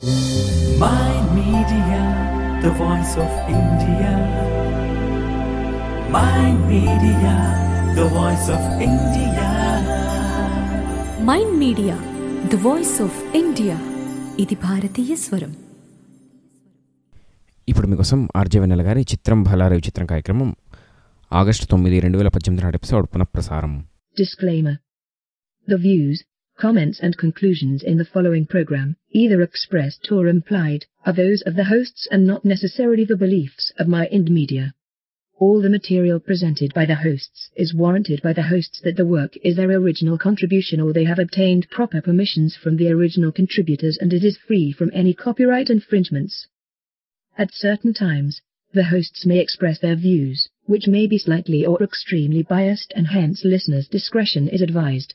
My Media, the voice of India. My Media, the voice of India. Mind media the voice of India ఇది భారతీయ స్వరం ఇప్పుడు మీకోసం RJ వెన్నెల గారి చిత్రం భలారే చిత్రం కార్యక్రమం ఆగస్టు తొమ్మిది రెండు వేల పద్దెనిమిది నాటి ఎపిసోడ్ పునఃప్రసారం Disclaimer. The views, comments and conclusions in the following program, either expressed or implied, are those of the hosts and not necessarily the beliefs of my Ind Media. All the material presented by the hosts is warranted by the hosts that the work is their original contribution or they have obtained proper permissions from the original contributors and it is free from any copyright infringements. At certain times, the hosts may express their views, which may be slightly or extremely biased and hence listeners' discretion is advised.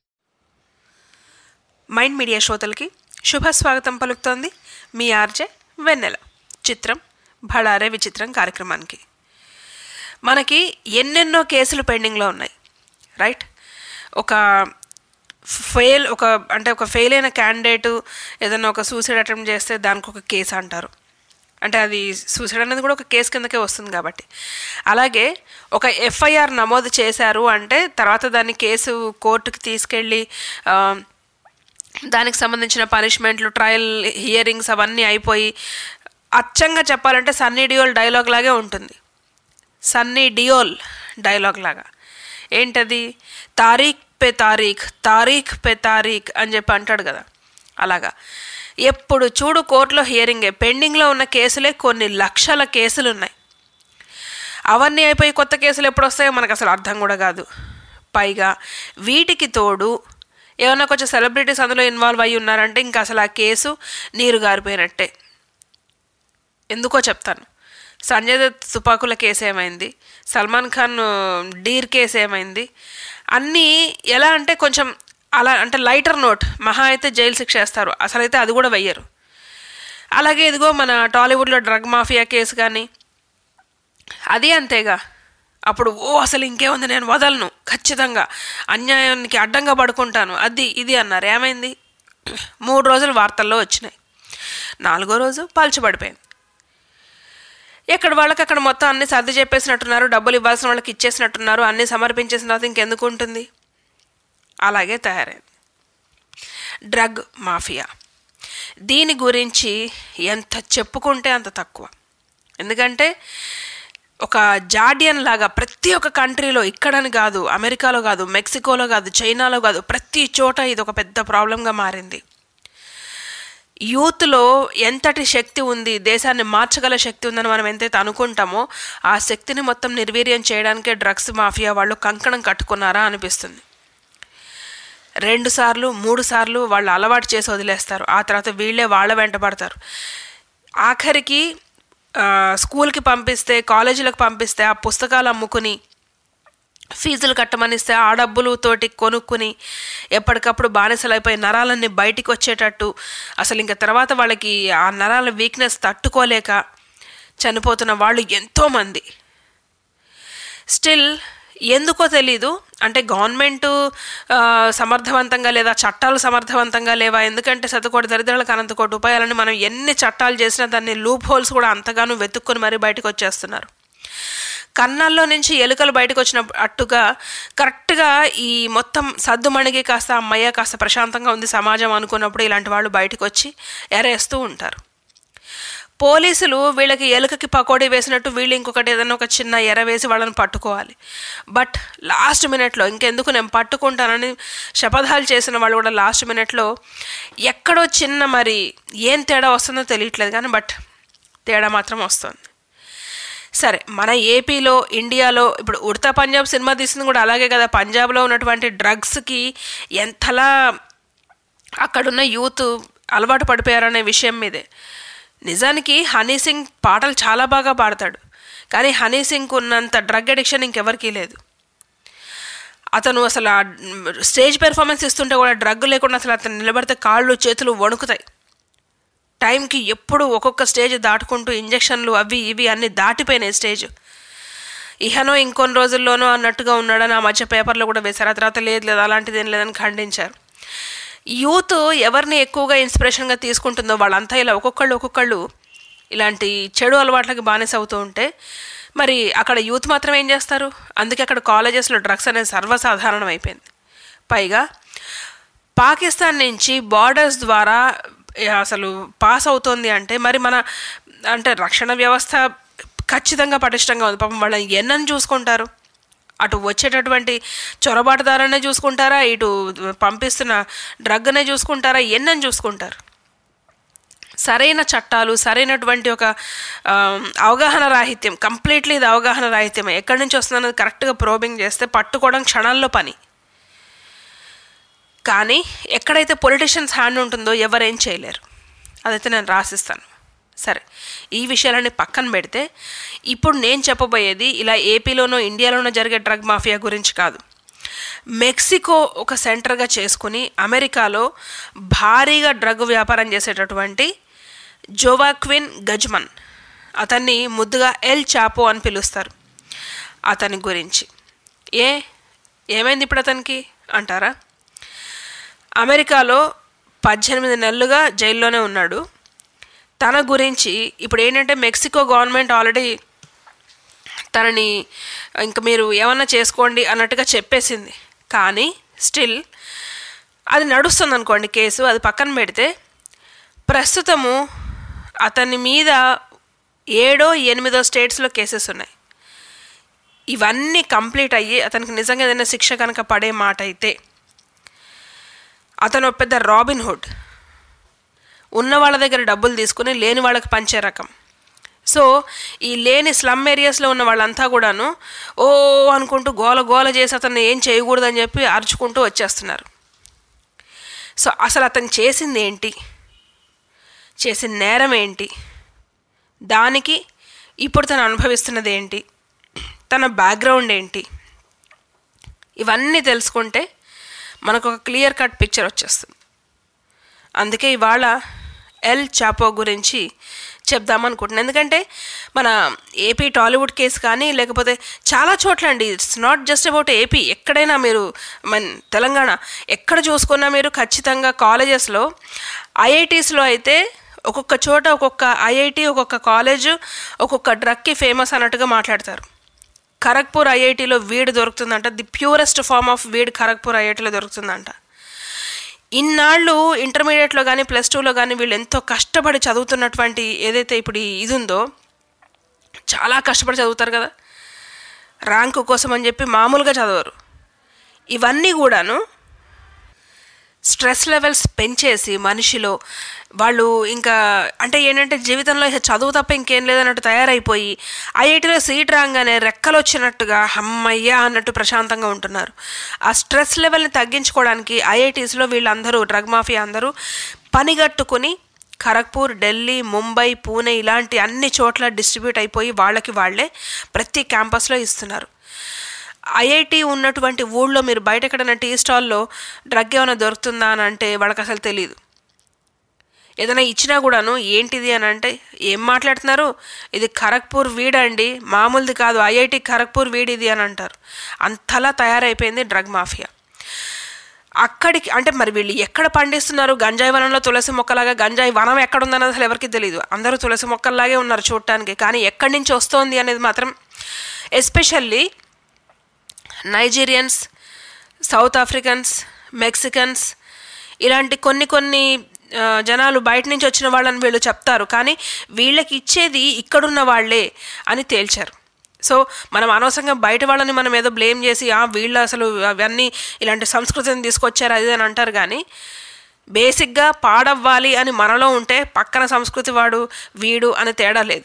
Mind media శ్రోతలకి శుభ స్వాగతం పలుకుతోంది మీ RJ వెన్నెల చిత్రం భళారే విచిత్రం కార్యక్రమానికి మనకి ఎన్నెన్నో కేసులు పెండింగ్లో ఉన్నాయి రైట్ ఒక ఫెయిల్ ఒక అంటే ఒక ఫెయిల్ అయిన క్యాండిడేటు ఏదైనా ఒక సూసైడ్ అటెంప్ట్ చేస్తే దానికి ఒక కేసు అంటారు అంటే అది సూసైడ్ అనేది కూడా ఒక కేసు కిందకే వస్తుంది కాబట్టి అలాగే ఒక ఎఫ్ఐఆర్ నమోదు చేశారు అంటే తర్వాత దాన్ని కేసు కోర్టుకి తీసుకెళ్ళి ఆ, దానికి సంబంధించిన పనిష్మెంట్లు ట్రయల్ హియరింగ్స్ అవన్నీ అయిపోయి అచ్చంగా చెప్పాలంటే సన్నీ డియోల్ డైలాగ్ లాగే ఉంటుంది సన్నీ డియోల్ డైలాగ్ లాగా ఏంటది తారీఖ్ పే తారీఖ్ తారీఖ్ పే తారీఖ్ అని చెప్పి అంటాడు కదా అలాగా ఎప్పుడు చూడు కోర్టులో హియరింగే పెండింగ్లో ఉన్న కేసులే కొన్ని లక్షల కేసులు ఉన్నాయి అవన్నీ అయిపోయి కొత్త కేసులు ఎప్పుడు వస్తాయో మనకు అసలు అర్థం కూడా కాదు పైగా వీటికి తోడు ఏమన్నా కొంచెం సెలబ్రిటీస్ అందులో ఇన్వాల్వ్ అయ్యి ఉన్నారంటే ఇంకా అసలు ఆ కేసు నీరు గారిపోయినట్టే ఎందుకో చెప్తాను సంజయ్ దత్ తుపాకుల కేసు ఏమైంది సల్మాన్ ఖాన్ డీర్ కేసు ఏమైంది అన్నీ ఎలా అంటే కొంచెం అలా అంటే లైటర్ నోట్ మహా అయితే జైలు శిక్ష వేస్తారు అసలైతే అది కూడా వెయ్యరు అలాగే ఇదిగో మన టాలీవుడ్లో డ్రగ్ మాఫియా కేసు కానీ అది అంతేగా అప్పుడు ఓ అసలు ఇంకేముంది నేను వదలను ఖచ్చితంగా అన్యాయానికి అడ్డంగా పడుకుంటాను అది ఇది అన్నారు ఏమైంది మూడు రోజులు వార్తల్లో వచ్చినాయి నాలుగో రోజు పల్చబడిపోయింది ఎక్కడ వాళ్ళకి అక్కడ మొత్తం అన్ని సర్ది చెప్పేసినట్టున్నారు డబ్బులు ఇవ్వాల్సిన వాళ్ళకి ఇచ్చేసినట్టున్నారు అన్ని సమర్పించేసిన తర్వాత ఇంకెందుకు ఉంటుంది అలాగే తయారైంది డ్రగ్ మాఫియా దీని గురించి ఎంత చెప్పుకుంటే అంత తక్కువ ఎందుకంటే ఒక జాడియన్ లాగా ప్రతి ఒక్క కంట్రీలో ఇక్కడని కాదు అమెరికాలో కాదు మెక్సికోలో కాదు చైనాలో కాదు ప్రతి చోట ఇది ఒక పెద్ద ప్రాబ్లంగా మారింది యూత్లో ఎంతటి శక్తి ఉంది దేశాన్ని మార్చగల శక్తి ఉందని మనం ఎంతైతే అనుకుంటామో ఆ శక్తిని మొత్తం నిర్వీర్యం చేయడానికే డ్రగ్స్ మాఫియా వాళ్ళు కంకణం కట్టుకున్నారా అనిపిస్తుంది రెండు సార్లు మూడు సార్లు వాళ్ళు అలవాటు చేసి వదిలేస్తారు ఆ తర్వాత వీళ్ళే వాళ్ళ వెంట పడతారు ఆఖరికి ఆ, స్కూల్కి పంపిస్తే కాలేజీలకు పంపిస్తే ఆ పుస్తకాలు అమ్ముకుని ఫీజులు కట్టమనిస్తే ఆ డబ్బులతోటి కొనుక్కుని ఎప్పటికప్పుడు బానిసలైపోయి నరాలన్నీ బయటికి వచ్చేటట్టు అసలు ఇంకా తర్వాత వాళ్ళకి ఆ నరాల వీక్నెస్ తట్టుకోలేక చనిపోతున్న వాళ్ళు ఎంతోమంది స్టిల్ ఎందుకో తెలీదు అంటే గవర్నమెంట్ సమర్థవంతంగా లేదా చట్టాలు సమర్థవంతంగా లేవా ఎందుకంటే శతకోటి దరిద్రాలకు అనంత కోటి ఉపాయాలని మనం ఎన్ని చట్టాలు చేసినా దాన్ని లూప్ హోల్స్ కూడా అంతగానో వెతుక్కొని మరీ బయటకు వచ్చేస్తున్నారు కన్నాల్లో నుంచి ఎలుకలు బయటకు వచ్చిన అట్టుగా కరెక్ట్గా ఈ మొత్తం సద్దు మణిగి కాస్త అమ్మయ్య కాస్త ప్రశాంతంగా ఉంది సమాజం అనుకున్నప్పుడు ఇలాంటి వాళ్ళు బయటకు వచ్చి ఎరేస్తూ ఉంటారు పోలీసులు వీళ్ళకి ఎలుకకి పకోడీ వేసినట్టు వీళ్ళు ఇంకొకటి ఏదైనా ఒక చిన్న ఎర వేసి వాళ్ళని పట్టుకోవాలి బట్ లాస్ట్ మినిట్లో ఇంకెందుకు నేను పట్టుకుంటానని శపథాలు చేసిన వాళ్ళు కూడా లాస్ట్ మినిట్లో ఎక్కడో చిన్న మరి ఏం తేడా వస్తుందో తెలియట్లేదు కానీ బట్ తేడా మాత్రం వస్తుంది సరే మన ఏపీలో ఇండియాలో ఇప్పుడు ఉడతా పంజాబ్ సినిమా తీసింది కూడా అలాగే కదా పంజాబ్లో ఉన్నటువంటి డ్రగ్స్కి ఎంతలా అక్కడున్న యూత్ అలవాటు పడిపోయారనే విషయం మీదే నిజానికి హనీ సింగ్ పాటలు చాలా బాగా పాడతాడు కానీ హనీ సింగ్కి ఉన్నంత డ్రగ్ అడిక్షన్ ఇంకెవరికీ లేదు అతను అసలు ఆ స్టేజ్ పెర్ఫార్మెన్స్ ఇస్తుంటే కూడా డ్రగ్ లేకుండా అసలు అతను నిలబడితే కాళ్ళు చేతులు వణుకుతాయి టైంకి ఎప్పుడు ఒక్కొక్క స్టేజ్ దాటుకుంటూ ఇంజక్షన్లు అవి ఇవి అన్నీ దాటిపోయినాయి స్టేజ్ ఇహనో ఇంకొన్ని రోజుల్లోనో అన్నట్టుగా ఉన్నాడని ఆ మధ్య పేపర్లో కూడా వేశారు ఆ తర్వాత లేదు లేదు అలాంటిది ఏం లేదని ఖండించారు యూత్ ఎవరిని ఎక్కువగా ఇన్స్పిరేషన్గా తీసుకుంటుందో వాళ్ళంతా ఇలా ఒక్కొక్కళ్ళు ఒక్కొక్కళ్ళు ఇలాంటి చెడు అలవాట్లకి బానిస అవుతూ ఉంటే మరి అక్కడ యూత్ మాత్రం ఏం చేస్తారు అందుకే అక్కడ కాలేజెస్లో డ్రగ్స్ అనేది సర్వసాధారణం అయిపోయింది పైగా పాకిస్తాన్ నుంచి బార్డర్స్ ద్వారా అసలు పాస్ అవుతోంది అంటే మరి మన అంటే రక్షణ వ్యవస్థ ఖచ్చితంగా పటిష్టంగా ఉంది పాపం వాళ్ళని ఎన్నని చూసుకుంటారు అటు వచ్చేటటువంటి చొరబాటుదారనే చూసుకుంటారా ఇటు పంపిస్తున్న డ్రగ్నే చూసుకుంటారా ఎన్నని చూసుకుంటారు సరైన చట్టాలు సరైనటువంటి ఒక ఆ, అవగాహన రాహిత్యం కంప్లీట్లీ ఇది అవగాహన రాహిత్యం ఎక్కడి నుంచి వస్తుందన్నది కరెక్ట్గా ప్రోబింగ్ చేస్తే పట్టుకోవడం క్షణాల్లో పని కానీ ఎక్కడైతే పొలిటీషియన్స్ హ్యాండ్ ఉంటుందో ఎవరేం చేయలేరు అదైతే నేను రాసిస్తాను సరే ఈ విషయాలన్నీ పక్కన పెడితే ఇప్పుడు నేను చెప్పబోయేది ఇలా ఏపీలోనో ఇండియాలోనో జరిగే డ్రగ్ మాఫియా గురించి కాదు మెక్సికో ఒక సెంటర్గా చేసుకుని అమెరికాలో భారీగా డ్రగ్ వ్యాపారం చేసేటటువంటి జోవాక్విన్ గజ్మన్ అతన్ని ముద్దుగా ఎల్ చాపో అని పిలుస్తారు అతని గురించి ఏ ఏమైంది ఇప్పుడు అతనికి అంటారా అమెరికాలో పద్దెనిమిది నెలలుగా జైల్లోనే ఉన్నాడు తన గురించి ఇప్పుడు ఏంటంటే మెక్సికో గవర్నమెంట్ ఆల్రెడీ తనని ఇంక మీరు ఏమన్నా చేసుకోండి అన్నట్టుగా చెప్పేసింది కానీ స్టిల్ అది నడుస్తుంది అనుకోండి కేసు అది పక్కన పెడితే ప్రస్తుతము అతని మీద ఏడో ఎనిమిదో స్టేట్స్లో కేసెస్ ఉన్నాయి ఇవన్నీ కంప్లీట్ అయ్యి అతనికి నిజంగా ఏదైనా శిక్ష కనుక పడే మాట అయితే అతను ఒక పెద్ద రాబిన్ హుడ్ ఉన్న వాళ్ళ దగ్గర డబ్బులు తీసుకుని లేని వాళ్ళకి పంచే రకం సో ఈ లేని స్లమ్ ఏరియాస్లో ఉన్న వాళ్ళంతా కూడాను ఓ అనుకుంటూ గోల గోల చేసి అతన్ని ఏం చేయకూడదని చెప్పి అరుచుకుంటూ వచ్చేస్తున్నారు సో అసలు అతను చేసింది ఏంటి చేసిన నేరం ఏంటి దానికి ఇప్పుడు తను అనుభవిస్తున్నది ఏంటి తన బ్యాక్గ్రౌండ్ ఏంటి ఇవన్నీ తెలుసుకుంటే మనకు ఒక క్లియర్ కట్ పిక్చర్ వచ్చేస్తుంది అందుకే ఇవాళ ఎల్ చాపో గురించి చెప్దామనుకుంటున్నాను ఎందుకంటే మన ఏపీ టాలీవుడ్ కేసు కానీ లేకపోతే చాలా చోట్ల అండి it's not just about AP ఎక్కడైనా మీరు మన తెలంగాణ ఎక్కడ చూసుకున్నా మీరు ఖచ్చితంగా కాలేజెస్లో ఐఐటీస్లో అయితే ఒక్కొక్క చోట ఒక్కొక్క ఐఐటి ఒక్కొక్క కాలేజ్ ఒక్కొక్క డ్రగ్కి ఫేమస్ అన్నట్టుగా మాట్లాడతారు ఖరగ్పూర్ ఐఐటిలో వీడ్ దొరుకుతుందంట the purest form of weed Kharagpur ఐఐటిలో దొరుకుతుందంట ఇన్నాళ్ళు ఇంటర్మీడియట్లో కానీ ప్లస్ టూలో కానీ వీళ్ళు ఎంతో కష్టపడి చదువుతున్నటువంటి ఏదైతే ఇప్పుడు ఈ ఇది ఉందో చాలా కష్టపడి చదువుతారు కదా ర్యాంకు కోసం అని చెప్పి మామూలుగా చదవరు ఇవన్నీ కూడాను స్ట్రెస్ లెవెల్స్ పెంచేసి మనిషిలో వాళ్ళు ఇంకా అంటే ఏంటంటే జీవితంలో ఇక చదువు తప్ప ఇంకేం లేదన్నట్టు తయారైపోయి ఐఐటీలో సీట్ రాగానే రెక్కలు వచ్చినట్టుగా హమ్మయ్యా అన్నట్టు ప్రశాంతంగా ఉంటున్నారు ఆ స్ట్రెస్ లెవెల్ని తగ్గించుకోవడానికి ఐఐటీస్లో వీళ్ళందరూ డ్రగ్ మాఫియా అందరూ పనిగట్టుకుని ఖరగ్పూర్ ఢిల్లీ ముంబై పూణే ఇలాంటి అన్ని చోట్ల డిస్ట్రిబ్యూట్ అయిపోయి వాళ్ళకి వాళ్ళే ప్రతి క్యాంపస్లో ఇస్తున్నారు ఐఐటి ఉన్నటువంటి ఊళ్ళో మీరు బయట ఎక్కడైనా టీ స్టాల్లో డ్రగ్ ఏమైనా దొరుకుతుందా అని అంటే వాళ్ళకి అసలు తెలియదు ఏదైనా ఇచ్చినా కూడాను ఏంటిది అని అంటే ఏం మాట్లాడుతున్నారు ఇది ఖరగ్పూర్ వీడ్ అండి మామూలుది కాదు ఐఐటి ఖరగ్పూర్ వీడ్ ఇది అని అంటారు అంతలా తయారైపోయింది డ్రగ్ మాఫియా అక్కడికి అంటే మరి వీళ్ళు ఎక్కడ పండిస్తున్నారు గంజాయి వనంలో తులసి మొక్కలాగా గంజాయి వనం ఎక్కడ ఉందన్నది అసలు ఎవరికి తెలియదు అందరూ తులసి మొక్కల్లాగే ఉన్నారు చూడటానికి కానీ ఎక్కడి నుంచి వస్తోంది అనేది మాత్రం especially Nigerians South Africans Mexicans ఇలాంటి కొన్ని కొన్ని ఆ, జనాలు బయట నుంచి వచ్చిన వాళ్ళని వీళ్ళు చెప్తారు కానీ వీళ్ళకి ఇచ్చేది ఇక్కడున్న వాళ్ళే అని తేల్చారు సో మనం అనవసరంగా బయట వాళ్ళని మనం ఏదో బ్లేమ్ చేసి ఆ వీళ్ళు అసలు అవన్నీ ఇలాంటి సంస్కృతిని తీసుకొచ్చారు అది ఇది అని అంటారు కానీ బేసిక్గా పాడవ్వాలి అని మనలో ఉంటే పక్కన సంస్కృతి వాడు వీడు అని తేడా లేదు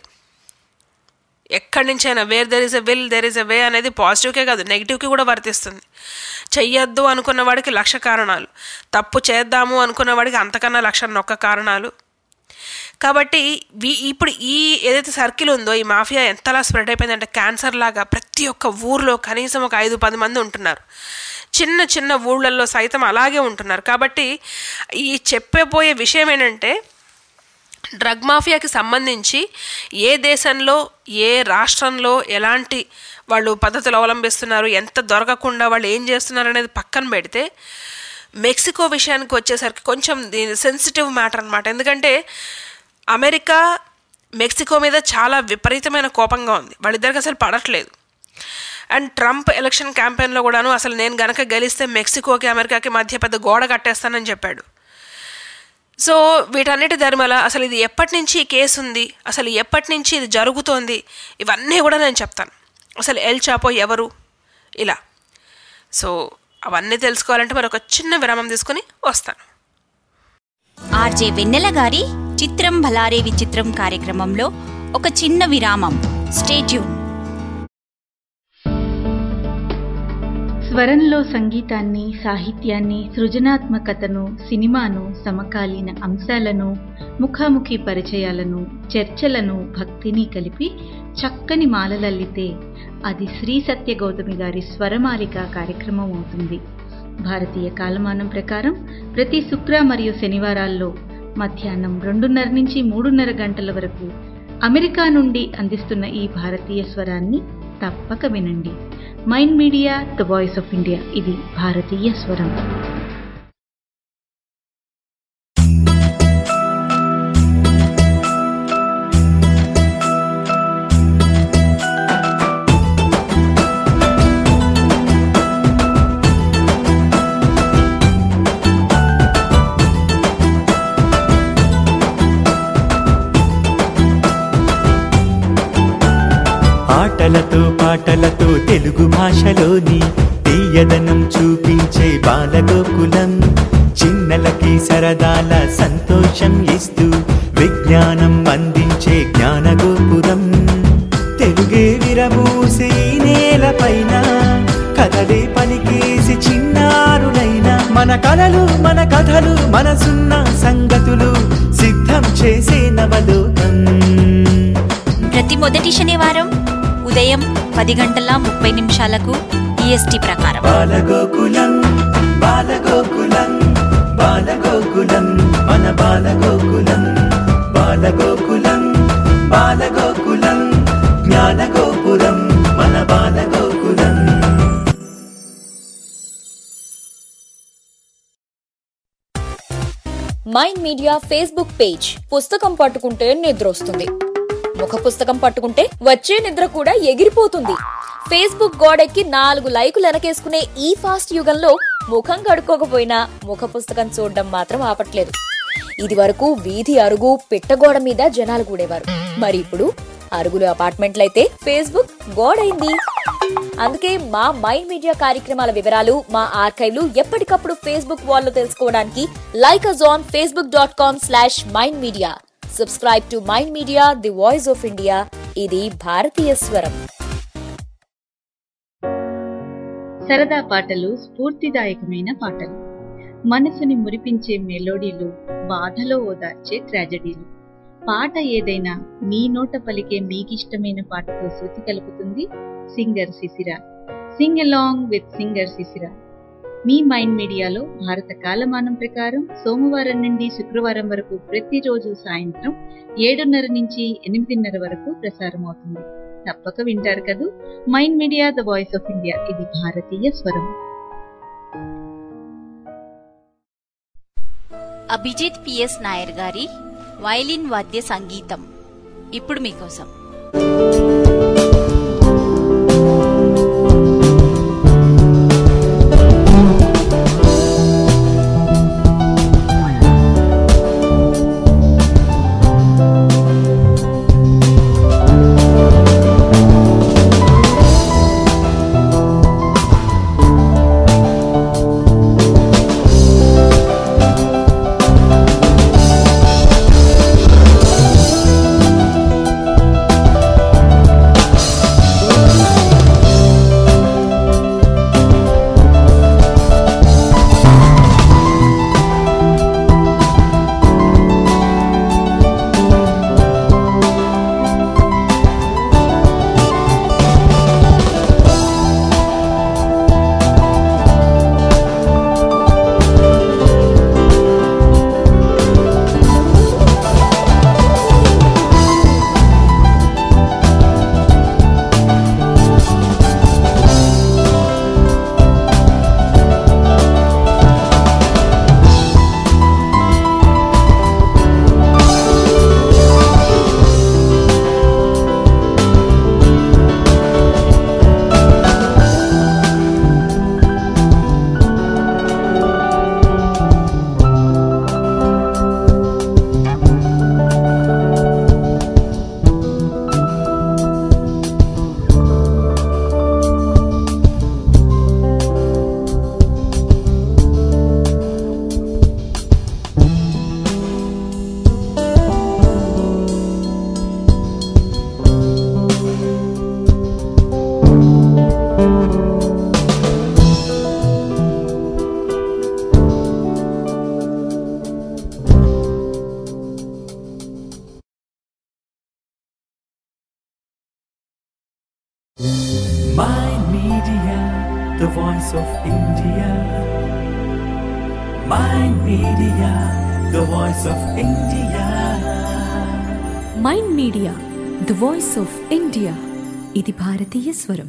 ఎక్కడి నుంచైనా where there is a will there is a way అనేది పాజిటివ్కే కాదు నెగిటివ్కి కూడా వర్తిస్తుంది చెయ్యొద్దు అనుకున్న వాడికి లక్ష కారణాలు తప్పు చేద్దాము అనుకున్న వాడికి అంతకన్నా లక్ష నొక్క కారణాలు కాబట్టి వీ- ఇప్పుడు ఈ ఏదైతే సర్కిల్ ఉందో ఈ మాఫియా ఎంతలా స్ప్రెడ్ అయిపోయిందంటే క్యాన్సర్ లాగా ప్రతి ఒక్క ఊర్లో కనీసం ఒక ఐదు పది మంది ఉంటున్నారు చిన్న చిన్న ఊళ్ళల్లో సైతం అలాగే ఉంటున్నారు కాబట్టి ఈ చెప్పబోయే విషయం ఏంటంటే డ్రగ్ మాఫియాకి సంబంధించి ఏ దేశంలో ఏ రాష్ట్రంలో ఎలాంటి వాళ్ళు పద్ధతులు అవలంబిస్తున్నారు ఎంత దొరకకుండా వాళ్ళు ఏం చేస్తున్నారు అనేది పక్కన పెడితే మెక్సికో విషయానికి వచ్చేసరికి కొంచెం దీని సెన్సిటివ్ మ్యాటర్ అనమాట ఎందుకంటే అమెరికా మెక్సికో మీద చాలా విపరీతమైన కోపంగా ఉంది వాళ్ళిద్దరికి అసలు పడట్లేదు అండ్ ట్రంప్ ఎలక్షన్ క్యాంపెయిన్లో కూడాను అసలు నేను గనక గెలిస్తే మెక్సికోకి అమెరికాకి మధ్య పెద్ద గోడ కట్టేస్తానని చెప్పాడు సో వీటన్నిటి ధర్మల అసలు ఇది ఎప్పటి నుంచి ఈ కేసు ఉంది అసలు ఎప్పటి నుంచి ఇది జరుగుతోంది ఇవన్నీ కూడా నేను చెప్తాను అసలు ఎల్ చాపో ఎవరు ఇలా సో అవన్నీ తెలుసుకోవాలంటే మరి ఒక చిన్న విరామం తీసుకొని వస్తాను ఆర్జే వెన్నెల గారి చిత్రం భలారే విచిత్రం కార్యక్రమంలో ఒక చిన్న విరామం స్టేట్యూన్ స్వరంలో సంగీతాన్ని సాహిత్యాన్ని సృజనాత్మకతను సినిమాను సమకాలీన అంశాలను ముఖాముఖి పరిచయాలను చర్చలను భక్తిని కలిపి చక్కని మాలలల్లితే అది శ్రీ సత్య గౌతమి గారి స్వరమాలిక కార్యక్రమం అవుతుంది భారతీయ కాలమానం ప్రకారం ప్రతి శుక్ర మరియు శనివారాల్లో మధ్యాహ్నం రెండున్నర నుంచి మూడున్నర గంటల వరకు అమెరికా నుండి అందిస్తున్న ఈ భారతీయ స్వరాన్ని తప్పక వినండి mind media the voice of India ఇది భారతీయ స్వరం ఆటలతో పాటలతో తెలుగు భాషలోని తీయదనం చూపించే బాలగోకులం చిన్నలకి సరదాల సంతోషం ఇస్తూ విజ్ఞానం అందించే జ్ఞానగోపురం తెలుగే విరబూసి ఈ నేలపైన కథలే పలికేసి చిన్నారులైన మన కలలు మన కథలు మనసున్న సంగతులు సిద్ధం చేసే నవలోకం ప్రతి మొదటి శనివారం ఉదయం పది గంటల ముప్పై నిమిషాలకు ఈఎస్టీ ప్రకారం బాలగోకులం బాలగోకులం బాలగోకులం మన బాలగోకులం బాలగోకులం బాలగోకులం జ్ఞానగోపురం మన బాలగోకులం మైండ్ మీడియా ఫేస్బుక్ పేజ్ పుస్తకం పట్టుకుంటే నిద్ర వస్తుంది ముఖ పుస్తకం పట్టుకుంటే వచ్చే నిద్ర కూడా ఎగిరిపోతుంది ఫేస్బుక్ గోడెక్కి నాలుగు లైకులు వెనకేసుకునే ఈ ఫాస్ట్ యుగంలో ముఖం కడుక్కోకపోయినా ముఖ పుస్తకం చూడడం మాత్రం ఆపట్లేదు ఇది వరకు వీధి అరుగు పిట్టగోడ మీద జనాలు కూడేవారు మరి ఇప్పుడు అరుగులు అపార్ట్మెంట్లయితే ఫేస్బుక్ గోడైంది అందుకే మా మైండ్ మీడియా కార్యక్రమాల వివరాలు మా ఆర్కైవ్లు ఎప్పటికప్పుడు ఫేస్బుక్ వాల్లో తెలుసుకోవడానికి like us on Facebook dot com slash mind media subscribe to mind media the voice of India ఇది భారతీయ స్వరం సరదా పాటలు స్ఫూర్తిదాయకమైన పాటలు మనసుని మురిపించే మెలోడీలు బాధలో ఓదార్చే ట్రాజడీలు పాట ఏదైనా మీ నోట పలికే మీకిష్టమైన పాటతో శృతి కలుపుతుంది సింగర్ శిశిర సింగ్ అలాంగ్ విత్ సింగర్ శిశిర మీ మైండ్ మీడియాలో భారత కాలమానం ప్రకారం సోమవారం నుండి శుక్రవారం వరకు ప్రతిరోజు సాయంత్రం ఏడున్నర నుంచి ఎనిమిదిన్నర వరకు ప్రసారం అవుతుంది తప్పక వింటారు కదూ mind media the voice of India ఇది భారతీయ స్వరం అభిజిత్ పిఎస్ నాయర్ గారి వైలిన్ వాద్య సంగీతం ఇప్పుడు మీకోసం ఆ My Media, the voice of India. My Media, the voice of India. Mind media the voice of India ఇది భారతీయ స్వరం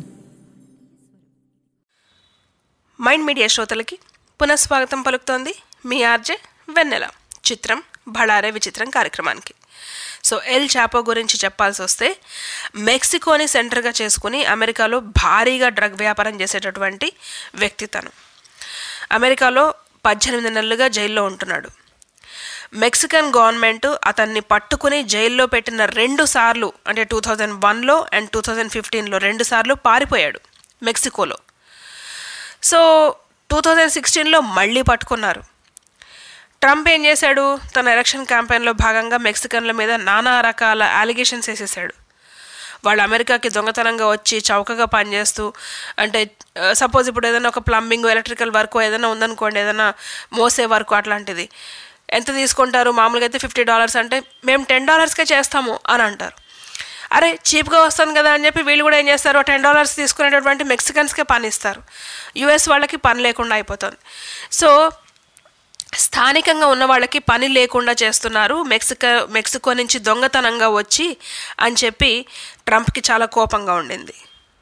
మైండ్ మీడియా శ్రోతలకి పునఃస్వాగతం పలుకుతోంది మీ ఆర్జే వెన్నెల చిత్రం బళారే విచిత్రం కార్యక్రమానికి సో ఎల్ చాపో గురించి చెప్పాల్సి వస్తే మెక్సికోని సెంటర్గా చేసుకుని అమెరికాలో భారీగా డ్రగ్ వ్యాపారం చేసేటటువంటి వ్యక్తి తను అమెరికాలో పద్దెనిమిది నెలలుగా జైల్లో ఉంటున్నాడు మెక్సికన్ గవర్నమెంట్ అతన్ని పట్టుకుని జైల్లో పెట్టిన రెండు సార్లు అంటే టూ థౌజండ్ వన్లో అండ్ టూ థౌజండ్ ఫిఫ్టీన్లో రెండు సార్లు పారిపోయాడు మెక్సికోలో సో టూ థౌజండ్ సిక్స్టీన్లో మళ్ళీ పట్టుకున్నారు ట్రంప్ ఏం చేశాడు తన ఎలక్షన్ క్యాంపెయిన్లో భాగంగా మెక్సికన్ల మీద నానా రకాల అలిగేషన్స్ వేసేసాడు వాళ్ళు అమెరికాకి దొంగతనంగా వచ్చి చౌకగా పనిచేస్తూ అంటే సపోజ్ ఇప్పుడు ఏదైనా ఒక ప్లంబింగ్ ఎలక్ట్రికల్ వర్క్ ఏదైనా ఉందనుకోండి ఏదైనా మోసే వర్క్ అట్లాంటిది ఎంత తీసుకుంటారు మామూలుగా అయితే ఫిఫ్టీ డాలర్స్ అంటే మేము టెన్ డాలర్స్కే చేస్తాము అని అంటారు అరే చీప్గా వస్తుంది కదా అని చెప్పి వీళ్ళు కూడా ఏం చేస్తారు టెన్ డాలర్స్ తీసుకునేటటువంటి మెక్సికన్స్కే పని ఇస్తారు యుఎస్ వాళ్ళకి పని లేకుండా అయిపోతుంది సో స్థానికంగా ఉన్న వాళ్ళకి పని లేకుండా చేస్తున్నారు మెక్సికో మెక్సికో నుంచి దొంగతనంగా వచ్చి అని చెప్పి ట్రంప్కి చాలా కోపంగా ఉండింది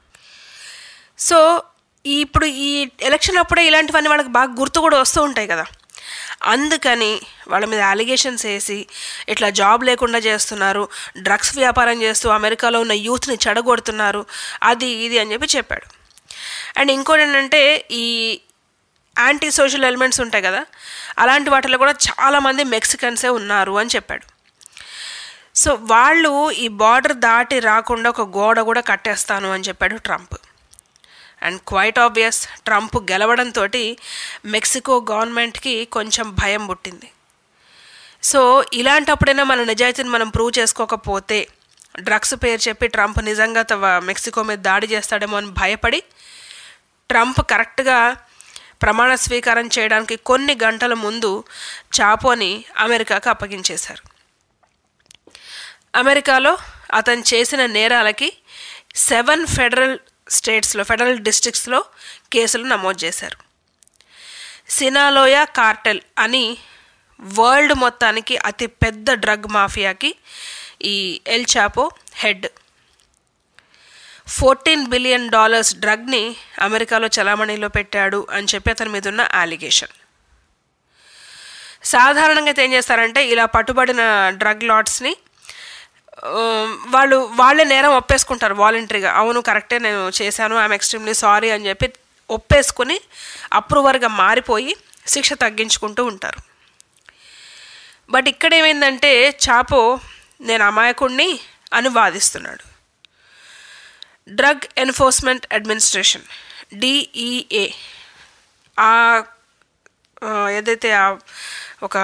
సో ఈ ఇప్పుడు ఈ ఎలక్షన్ అప్పుడే ఇలాంటివన్నీ వాళ్ళకి బాగా గుర్తు కూడా వస్తూ ఉంటాయి కదా అందుకని వాళ్ళ మీద అలిగేషన్స్ వేసి ఇట్లా జాబ్ లేకుండా చేస్తున్నారు డ్రగ్స్ వ్యాపారం చేస్తూ అమెరికాలో ఉన్న యూత్ని చెడగొడుతున్నారు అది ఇది అని చెప్పి చెప్పాడు అండ్ ఇంకోటి ఏంటంటే ఈ యాంటీ సోషల్ ఎలిమెంట్స్ ఉంటాయి కదా అలాంటి వాటిలో కూడా చాలామంది మెక్సికన్సే ఉన్నారు అని చెప్పాడు సో వాళ్ళు ఈ బార్డర్ దాటి రాకుండా ఒక గోడ కూడా కట్టేస్తాను అని చెప్పాడు Trump and quite obvious Trump గెలవడంతో మెక్సికో గవర్నమెంట్కి కొంచెం భయం పుట్టింది సో ఇలాంటప్పుడైనా మన నిజాయితీని మనం ప్రూవ్ చేసుకోకపోతే డ్రగ్స్ పేరు చెప్పి ట్రంప్ నిజంగా తవ మెక్సికో మీద దాడి చేస్తాడేమో అని భయపడి ట్రంప్ కరెక్ట్గా ప్రమాణ స్వీకారం చేయడానికి కొన్ని గంటల ముందు చాపోని అమెరికాకు అప్పగించేశారు అమెరికాలో అతను చేసిన నేరాలకి సెవెన్ ఫెడరల్ స్టేట్స్లో ఫెడరల్ డిస్ట్రిక్ట్స్లో కేసులు నమోదు చేశారు సినాలోయా కార్టెల్ అని వరల్డ్ మొత్తానికి అతి పెద్ద డ్రగ్ మాఫియాకి ఈ El Chapo head fourteen billion dollars డ్రగ్ని అమెరికాలో చలామణిలో పెట్టాడు అని చెప్పి అతని మీద ఉన్న అలిగేషన్ సాధారణంగా అయితే ఏం చేస్తారంటే ఇలా పట్టుబడిన డ్రగ్ లాట్స్ని వాళ్ళు వాళ్ళే నేరం ఒప్పేసుకుంటారు వాలంటరీగా అవును కరెక్టే నేను చేశాను ఐఎమ్ ఎక్స్ట్రీమ్లీ సారీ అని చెప్పి ఒప్పేసుకుని అప్రూవర్గా మారిపోయి శిక్ష తగ్గించుకుంటూ ఉంటారు బట్ ఇక్కడ ఏమైందంటే చాపో నేను అమాయకుణ్ణి అని వాదిస్తున్నాడు డ్రగ్ ఎన్ఫోర్స్మెంట్ అడ్మినిస్ట్రేషన్ డిఈఏ ఆ ఏదైతే ఒక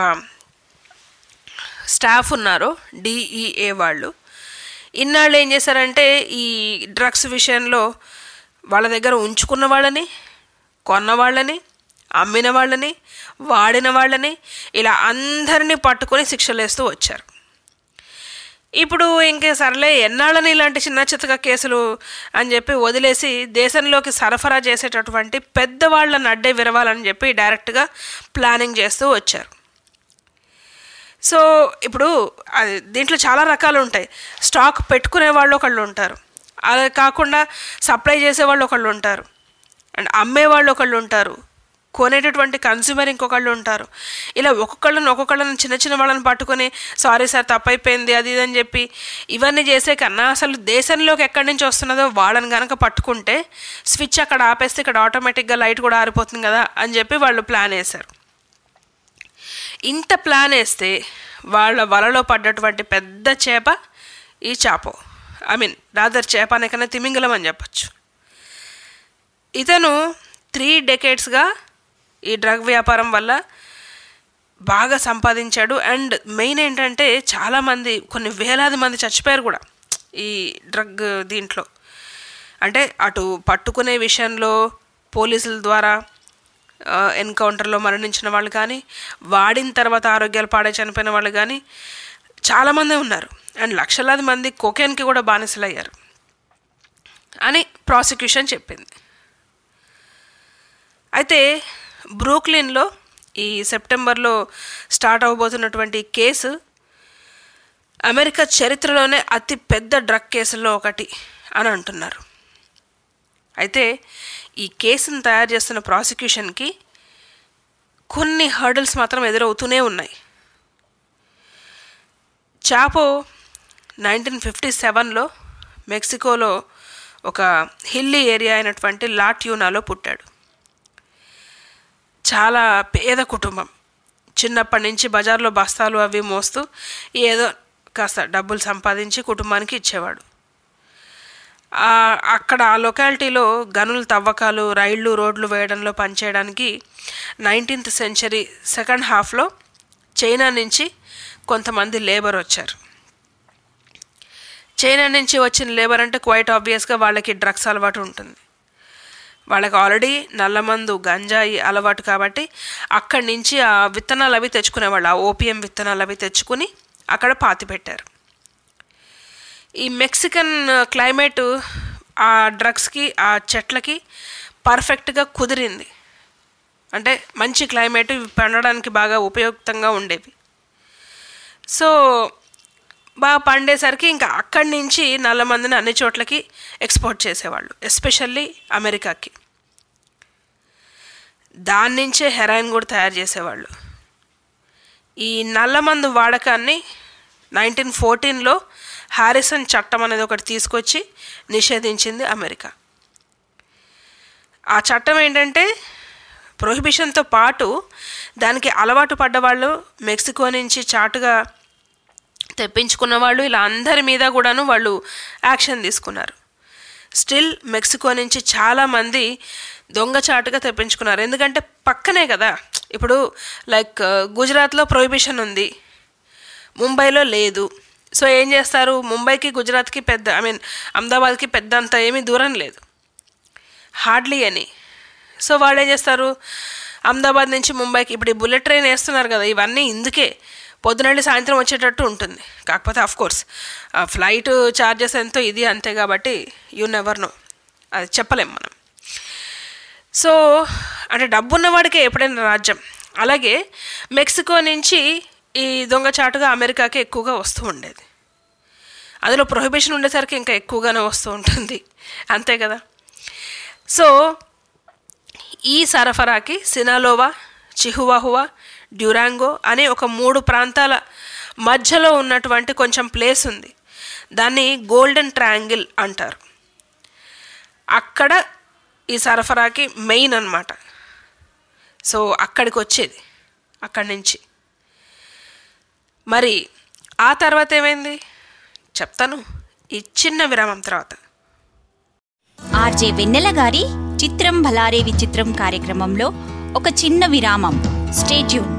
స్టాఫ్ ఉన్నారో డిఈఏ వాళ్ళు ఇన్నాళ్ళు ఏం చేశారంటే ఈ డ్రగ్స్ విషయంలో వాళ్ళ దగ్గర ఉంచుకున్న వాళ్ళని కొన్న వాళ్ళని అమ్మిన వాళ్ళని వాడిన వాళ్ళని ఇలా అందరినీ పట్టుకొని శిక్షలు వేస్తూ వచ్చారు ఇప్పుడు ఇంకే సర్లే ఎన్నాళ్ళని ఇలాంటి చిన్న చిత్తగా కేసులు అని చెప్పి వదిలేసి దేశంలోకి సరఫరా చేసేటటువంటి పెద్దవాళ్ళని అడ్డే విరవాలని చెప్పి డైరెక్ట్గా ప్లానింగ్ చేస్తూ వచ్చారు సో ఇప్పుడు అది దీంట్లో చాలా రకాలు ఉంటాయి స్టాక్ పెట్టుకునే వాళ్ళు ఒకళ్ళు ఉంటారు అలా కాకుండా సప్లై చేసేవాళ్ళు ఒకళ్ళు ఉంటారు అండ్ అమ్మేవాళ్ళు ఒకళ్ళు ఉంటారు కొనేటటువంటి కన్స్యూమర్ ఇంకొకళ్ళు ఉంటారు ఇలా ఒక్కొక్కళ్ళని ఒక్కొక్కళ్ళని చిన్న చిన్న వాళ్ళని పట్టుకొని సారీ సార్ తప్పైపోయింది అది ఇది అని చెప్పి ఇవన్నీ చేసే కన్నా అసలు దేశంలోకి ఎక్కడి నుంచి వస్తున్నదో వాళ్ళని కనుక పట్టుకుంటే స్విచ్ అక్కడ ఆపేస్తే ఇక్కడ ఆటోమేటిక్గా లైట్ కూడా ఆరిపోతుంది కదా అని చెప్పి వాళ్ళు ప్లాన్ వేశారు ఇంత ప్లాన్ వేస్తే వాళ్ళ వలలో పడ్డటువంటి పెద్ద చేప ఈ చాపో ఐ మీన్ రాదర్ చేప అనే కన్నా తిమింగలం అని చెప్పచ్చు ఇతను త్రీ డెకేడ్స్గా ఈ డ్రగ్ వ్యాపారం వల్ల బాగా సంపాదించాడు అండ్ మెయిన్ ఏంటంటే చాలామంది కొన్ని వేలాది మంది చచ్చిపోయారు కూడా ఈ డ్రగ్ దీంట్లో అంటే అటు పట్టుకునే విషయంలో పోలీసుల ద్వారా ఎన్కౌంటర్లో మరణించిన వాళ్ళు కానీ వాడిన తర్వాత ఆరోగ్యాలు పాడే చనిపోయిన వాళ్ళు కానీ చాలామంది ఉన్నారు అండ్ లక్షలాది మంది కొకేన్కి కూడా బానిసలయ్యారు అని ప్రాసిక్యూషన్ చెప్పింది అయితే బ్రూక్లిన్లో ఈ సెప్టెంబర్లో స్టార్ట్ అవబోతున్నటువంటి కేసు అమెరికా చరిత్రలోనే అతి పెద్ద డ్రగ్ కేసుల్లో ఒకటి అని అంటున్నారు అయితే ఈ కేసును తయారు చేస్తున్న ప్రాసిక్యూషన్కి కొన్ని హర్డల్స్ మాత్రం ఎదురవుతూనే ఉన్నాయి చాపో నైన్టీన్ ఫిఫ్టీ సెవెన్లో మెక్సికోలో ఒక హిల్లీ ఏరియా అయినటువంటి లాట్యూనాలో పుట్టాడు చాలా పేద కుటుంబం చిన్నప్పటి నుంచి బజార్లో బస్తాలు అవి మోస్తూ ఏదో కాస్త డబ్బులు సంపాదించి కుటుంబానికి ఇచ్చేవాడు అక్కడ ఆ లొకాలిటీలో గనుల తవ్వకాలు రైళ్లు రోడ్లు వేయడంలో పనిచేయడానికి నైన్టీన్త్ సెంచరీ సెకండ్ హాఫ్లో చైనా నుంచి కొంతమంది లేబర్ వచ్చారు చైనా నుంచి వచ్చిన లేబర్ అంటే క్వైట్ ఆబ్వియస్గా వాళ్ళకి డ్రగ్స్ అలవాటు ఉంటుంది వాళ్ళకి ఆల్రెడీ నల్లమందు గంజాయి అలవాటు కాబట్టి అక్కడి నుంచి ఆ విత్తనాలు అవి తెచ్చుకునేవాళ్ళు ఆ ఓపియం విత్తనాలు అవి తెచ్చుకుని అక్కడ పాతి పెట్టారు ఈ మెక్సికన్ క్లైమేట్ ఆ డ్రగ్స్కి ఆ చెట్లకి పర్ఫెక్ట్గా కుదిరింది అంటే మంచి క్లైమేట్ ఇవి పండడానికి బాగా ఉపయుక్తంగా ఉండేవి సో బాగా పండేసరికి ఇంకా అక్కడి నుంచి నల్లమందిని అన్ని చోట్లకి ఎక్స్పోర్ట్ చేసేవాళ్ళు ఎస్పెషల్లీ అమెరికాకి దాని నుంచే హెరాయిన్ కూడా తయారు చేసేవాళ్ళు ఈ నల్లమందు వాడకాన్ని నైన్టీన్ ఫోర్టీన్లో హారిసన్ చట్టం అనేది ఒకటి తీసుకొచ్చి నిషేధించింది అమెరికా ఆ చట్టం ఏంటంటే ప్రొహిబిషన్తో పాటు దానికి అలవాటు పడ్డవాళ్ళు మెక్సికో నుంచి చాటుగా తెప్పించుకున్న వాళ్ళు ఇలా అందరి మీద కూడాను వాళ్ళు యాక్షన్ తీసుకున్నారు స్టిల్ మెక్సికో నుంచి చాలామంది దొంగచాటుగా తెప్పించుకున్నారు ఎందుకంటే పక్కనే కదా ఇప్పుడు లైక్ గుజరాత్లో ప్రొహిబిషన్ ఉంది ముంబైలో లేదు సో ఏం చేస్తారు ముంబైకి గుజరాత్కి పెద్ద ఐ మీన్ అహ్మదాబాద్కి పెద్ద అంత ఏమీ దూరం లేదు హార్డ్లీ అని సో వాళ్ళు ఏం చేస్తారు అహ్మదాబాద్ నుంచి ముంబైకి ఇప్పుడు ఈ బుల్లెట్ ట్రైన్ వేస్తున్నారు కదా ఇవన్నీ ఇందుకే పొద్దునెళ్ళి సాయంత్రం వచ్చేటట్టు ఉంటుంది కాకపోతే ఆఫ్ కోర్స్ ఫ్లైట్ ఛార్జెస్ ఎంతో ఇది అంతే కాబట్టి యూ నెవర్ నో అది చెప్పలేం మనం సో అంటే డబ్బున్నవాడికే ఎప్పుడైనా రాజ్యం అలాగే మెక్సికో నుంచి ఈ దొంగచాటుగా అమెరికాకి ఎక్కువగా వస్తూ ఉండేది అందులో ప్రొహిబిషన్ ఉండేసరికి ఇంకా ఎక్కువగానే వస్తూ ఉంటుంది అంతే కదా సో ఈ సరఫరాకి సినాలోవా చిహువాహువా డ్యూరాంగో అనే ఒక మూడు ప్రాంతాల మధ్యలో ఉన్నటువంటి కొంచెం ప్లేస్ ఉంది దాన్ని గోల్డెన్ ట్రయాంగిల్ అంటారు అక్కడ ఈ సరఫరాకి మెయిన్ అనమాట సో అక్కడికి వచ్చేది అక్కడి నుంచి మరి ఆ తర్వాత ఏమైంది చెప్తాను ఈ చిన్న విరామం తర్వాత ఆర్జే వెన్నెల గారి చిత్రం భలారే విచిత్రం కార్యక్రమంలో ఒక చిన్న విరామం స్టేట్యూన్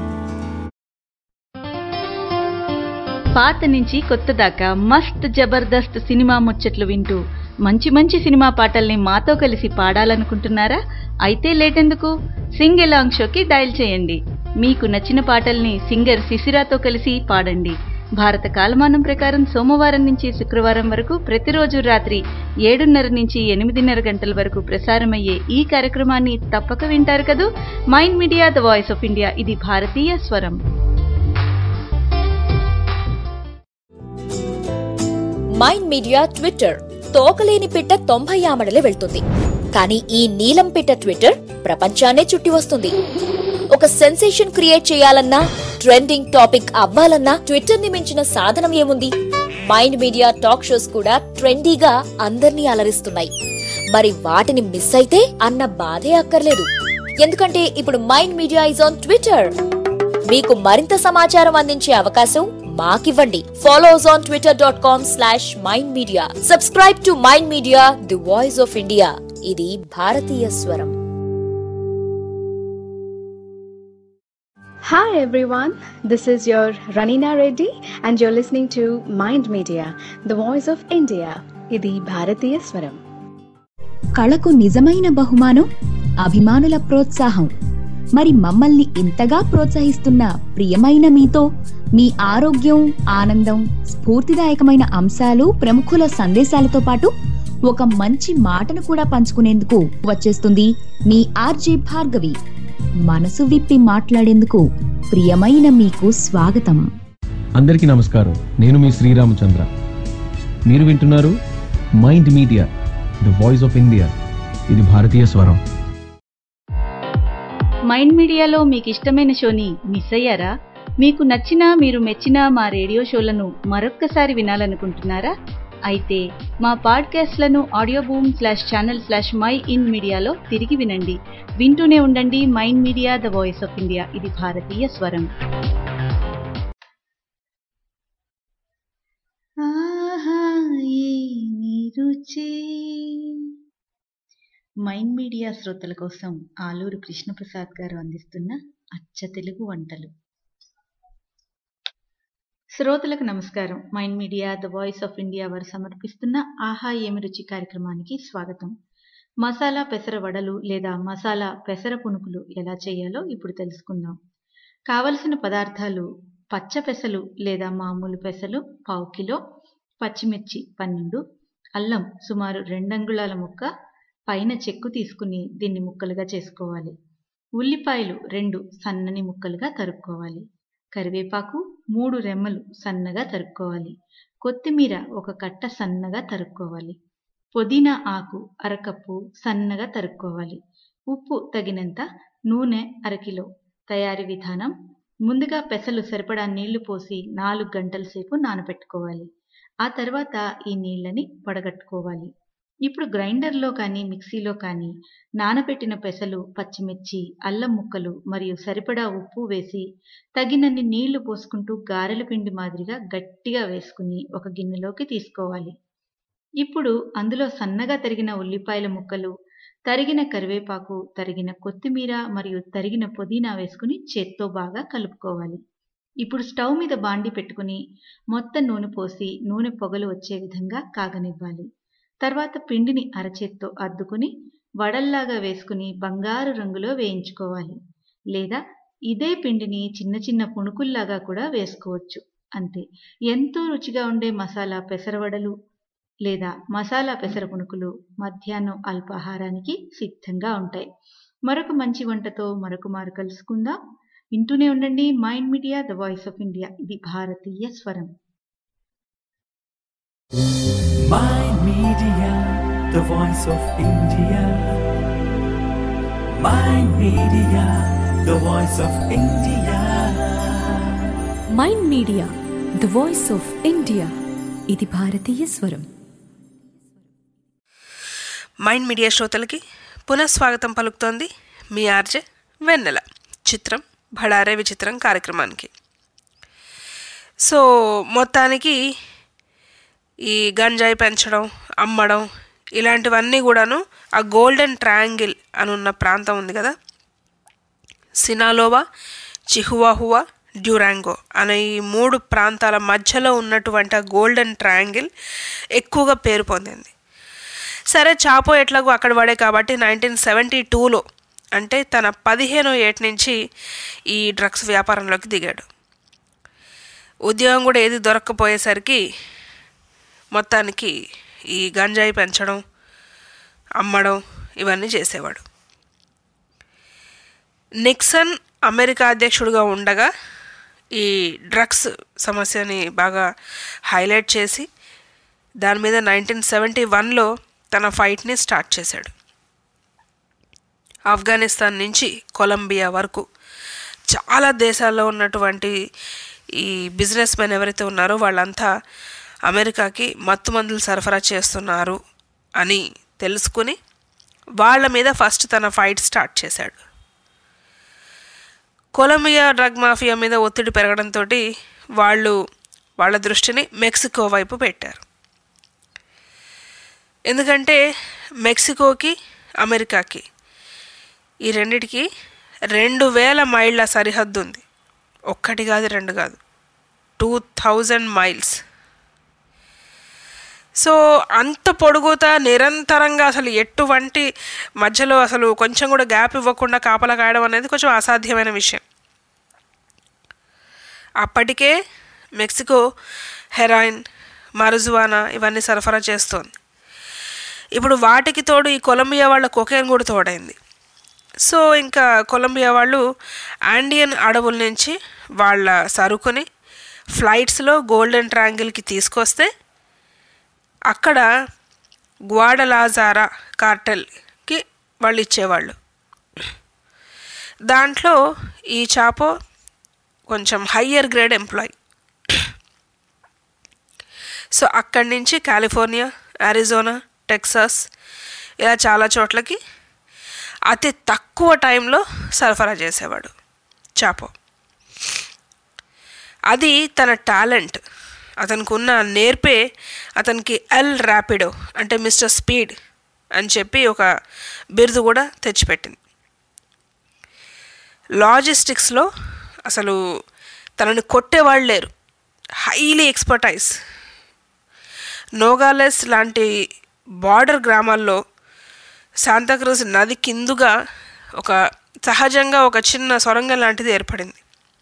పాత నుంచి కొత్త దాకా మస్త్ జబర్దస్త్ సినిమా ముచ్చట్లు వింటూ మంచి మంచి సినిమా పాటల్ని మాతో కలిసి పాడాలనుకుంటున్నారా అయితే లేటెందుకు సింగ్ ఎలాంగ్ షోకి డయల్ చేయండి మీకు నచ్చిన పాటల్ని సింగర్ శిశిరాతో కలిసి పాడండి భారత కాలమానం ప్రకారం సోమవారం నుంచి శుక్రవారం వరకు ప్రతిరోజు రాత్రి ఏడున్నర నుంచి ఎనిమిదిన్నర గంటల వరకు ప్రసారమయ్యే ఈ కార్యక్రమాన్ని తప్పక వింటారు కదూ mind media the voice of India ఇది భారతీయ స్వరం మైండ్ మీడియా ట్విట్టర్ తోకలేని పిట్ట తొంభై ఆమడలే వెళ్తుంది కానీ ఈ నీలం పిట్ట ట్విట్టర్ ప్రపంచాన్నే చుట్టి వస్తుంది ఒక సెన్సేషన్ క్రియేట్ చేయాలన్నా ట్రెండింగ్ టాపిక్ అవ్వాలన్నా ట్విట్టర్ ని మించిన సాధనం ఏముంది మైండ్ మీడియా టాక్ షోస్ కూడా ట్రెండీగా అందర్నీ అలరిస్తున్నాయి మరి వాటిని మిస్ అయితే అన్న బాధే అక్కర్లేదు ఎందుకంటే ఇప్పుడు mind media is on Twitter మీకు మరింత సమాచారం అందించే అవకాశం మాకివ్వండి follow us on Twitter dot com slash mind media subscribe to mind media the voice of India ఇది భారతీయ స్వరం Hi everyone, this is your Ranina Reddy and you're listening to Mind Media, the voice of India. ఇది భారతీయ స్వరం కళకు నిజమైన బహుమానం అభిమానుల ప్రోత్సాహం మరి మమ్మల్ని ఇంతగా ప్రోత్సహిస్తున్న ప్రియమైన మీతో మీ ఆరోగ్యం ఆనందం స్ఫూర్తిదాయకమైన అంశాలు ప్రముఖుల సందేశాలతో పాటు ఒక మంచి మాటను కూడా పంచుకునేందుకు వచ్చేస్తుంది మీ ఆర్జే భార్గవి మనసు విప్పి మాట్లాడేందుకు ప్రియమైన మీకు స్వాగతం అందరికీ నమస్కారం నేను మీ శ్రీరామచంద్ర మీరు వింటున్నారు mind media the voice of India ఇది భారతీయ స్వరం మైండ్ మీడియాలో మీకు ఇష్టమైన షోని మిస్ అయ్యారా మీకు నచ్చిన మీరు మెచ్చిన మా రేడియో షోలను మరొక్కసారి వినాలనుకుంటున్నారా అయితే మా పాడ్కాస్ట్లను audio boom slash channel slash mind మీడియాలో తిరిగి వినండి వింటూనే ఉండండి mind media the voice of India ఇది భారతీయ స్వరం మైండ్ మీడియా శ్రోతల కోసం ఆలూరు కృష్ణప్రసాద్ గారు అందిస్తున్న అచ్చ తెలుగు వంటలు శ్రోతలకు నమస్కారం mind media the voice of India వారు సమర్పిస్తున్న ఆహా ఏమి రుచి కార్యక్రమానికి స్వాగతం మసాలా పెసర వడలు లేదా మసాలా పెసర పునుకులు ఎలా చేయాలో ఇప్పుడు తెలుసుకుందాం కావలసిన పదార్థాలు పచ్చ పెసలు లేదా మామూలు పెసలు పావు కిలో పచ్చిమిర్చి పన్నెండు అల్లం సుమారు రెండంగుళాల ముక్క పైన చెక్కు తీసుకుని దీన్ని ముక్కలుగా చేసుకోవాలి ఉల్లిపాయలు రెండు సన్నని ముక్కలుగా తరుక్కోవాలి కరివేపాకు మూడు రెమ్మలు సన్నగా తరుక్కోవాలి కొత్తిమీర ఒక కట్ట సన్నగా తరుక్కోవాలి పుదీనా ఆకు అరకప్పు సన్నగా తరుక్కోవాలి ఉప్పు తగినంత నూనె అరకిలో తయారీ విధానం ముందుగా పెసలు సరిపడా నీళ్లు పోసి నాలుగు గంటల సేపు నానబెట్టుకోవాలి ఆ తర్వాత ఈ నీళ్ళని వడగట్టుకోవాలి ఇప్పుడు గ్రైండర్లో కానీ మిక్సీలో కానీ నానబెట్టిన పెసలు పచ్చిమిర్చి అల్లం ముక్కలు మరియు సరిపడా ఉప్పు వేసి తగినన్ని నీళ్లు పోసుకుంటూ గారెల పిండి మాదిరిగా గట్టిగా వేసుకుని ఒక గిన్నెలోకి తీసుకోవాలి ఇప్పుడు అందులో సన్నగా తరిగిన ఉల్లిపాయల ముక్కలు తరిగిన కరివేపాకు తరిగిన కొత్తిమీర మరియు తరిగిన పుదీనా వేసుకుని చేత్తో బాగా కలుపుకోవాలి ఇప్పుడు స్టవ్ మీద బాండి పెట్టుకుని మొత్తం నూనె పోసి నూనె పొగలు వచ్చే విధంగా కాగనివ్వాలి తర్వాత పిండిని అరచేత్తో అద్దుకుని వడల్లాగా వేసుకుని బంగారు రంగులో వేయించుకోవాలి లేదా ఇదే పిండిని చిన్న చిన్న పుణుకుల్లాగా కూడా వేసుకోవచ్చు అంతే ఎంతో రుచిగా ఉండే మసాలా పెసరవడలు లేదా మసాలా పెసర పుణుకులు మధ్యాహ్నం అల్పాహారానికి సిద్ధంగా ఉంటాయి మరొక మంచి వంటతో మరొక మారు కలుసుకుందాం వింటూనే ఉండండి mind media the voice of India ఇది భారతీయ స్వరం Mind Media, the voice of India. Mind Media, the voice of India. Mind media the voice of India ఇది భారతీయ స్వరం మైండ్ మీడియా శ్రోతలకి పునఃస్వాగతం పలుకుతోంది మీ ఆర్జే వెన్నెల చిత్రం భడారే విచిత్రం కార్యక్రమానికి సో మొత్తానికి ఈ గంజాయి పెంచడం అమ్మడం ఇలాంటివన్నీ కూడాను ఆ గోల్డెన్ ట్రయాంగిల్ అని ఉన్న ప్రాంతం ఉంది కదా సినాలోవా చిహువాహువా డ్యూరాంగో అనే ఈ మూడు ప్రాంతాల మధ్యలో ఉన్నటువంటి ఆ గోల్డెన్ ట్రయాంగిల్ ఎక్కువగా పేరు పొందింది సరే చాపో ఎట్లాగో అక్కడ పడే కాబట్టి నైన్టీన్ సెవెంటీ టూలో అంటే తన పదిహేనో ఏటి నుంచి ఈ డ్రగ్స్ వ్యాపారంలోకి దిగాడు ఉద్యోగం కూడా ఏది దొరక్కపోయేసరికి మొత్తానికి ఈ గంజాయి పెంచడం అమ్మడం ఇవన్నీ చేసేవాడు నిక్సన్ అమెరికా అధ్యక్షుడిగా ఉండగా ఈ డ్రగ్స్ సమస్యని బాగా హైలైట్ చేసి దాని మీద నైన్టీన్ సెవెంటీ వన్లో తన ఫైట్ని స్టార్ట్ చేశాడు ఆఫ్ఘనిస్తాన్ నుంచి కొలంబియా వరకు చాలా దేశాల్లో ఉన్నటువంటి ఈ బిజినెస్ మెన్ ఎవరైతే ఉన్నారో వాళ్ళంతా అమెరికాకి మత్తు మందులు సరఫరా చేస్తున్నారు అని తెలుసుకుని వాళ్ళ మీద ఫస్ట్ తన ఫైట్ స్టార్ట్ చేశాడు కొలంబియా డ్రగ్ మాఫియా మీద ఒత్తిడి పెరగడంతో వాళ్ళు వాళ్ళ దృష్టిని మెక్సికో వైపు పెట్టారు ఎందుకంటే మెక్సికోకి అమెరికాకి ఈ రెండిటికి రెండు వేల మైళ్ళ సరిహద్దు ఉంది ఒక్కటి కాదు రెండు కాదు టూ థౌజండ్ మైల్స్ సో అంత పొడుగుతా నిరంతరంగా అసలు ఎటువంటి మధ్యలో అసలు కొంచెం కూడా గ్యాప్ ఇవ్వకుండా కాపలా కాయడం అనేది కొంచెం అసాధ్యమైన విషయం అప్పటికే మెక్సికో హెరాయిన్ మరుజువానా ఇవన్నీ సరఫరా చేస్తోంది ఇప్పుడు వాటికి తోడు ఈ కొలంబియా వాళ్ళ కొకేన్ కూడా తోడైంది సో ఇంకా కొలంబియా వాళ్ళు ఆండియన్ అడవుల నుంచి వాళ్ళ సరుకుని ఫ్లైట్స్లో గోల్డెన్ ట్రాంగిల్కి తీసుకొస్తే అక్కడ గ్వాడలాజారా కార్టెల్కి వాళ్ళు ఇచ్చేవాళ్ళు దాంట్లో ఈ చాపో కొంచెం హయ్యర్ గ్రేడ్ ఎంప్లాయ్ సో అక్కడి నుంచి కాలిఫోర్నియా అరిజోనా టెక్సాస్ ఇలా చాలా చోట్లకి అతి తక్కువ టైంలో సరఫరా చేసేవాడు చాపో అది తన టాలెంట్ అతనికి ఉన్న నేర్పే అతనికి ఎల్ ర్యాపిడో అంటే మిస్టర్ స్పీడ్ అని చెప్పి ఒక బిరుదు కూడా తెచ్చిపెట్టింది లాజిస్టిక్స్లో అసలు తనని కొట్టేవాళ్ళు లేరు హైలీ ఎక్స్పర్టైజ్ నోగాలెస్ లాంటి బార్డర్ గ్రామాల్లో శాంతాక్రూజ్ నది కిందుగా ఒక సహజంగా ఒక చిన్న సొరంగం లాంటిది ఏర్పడింది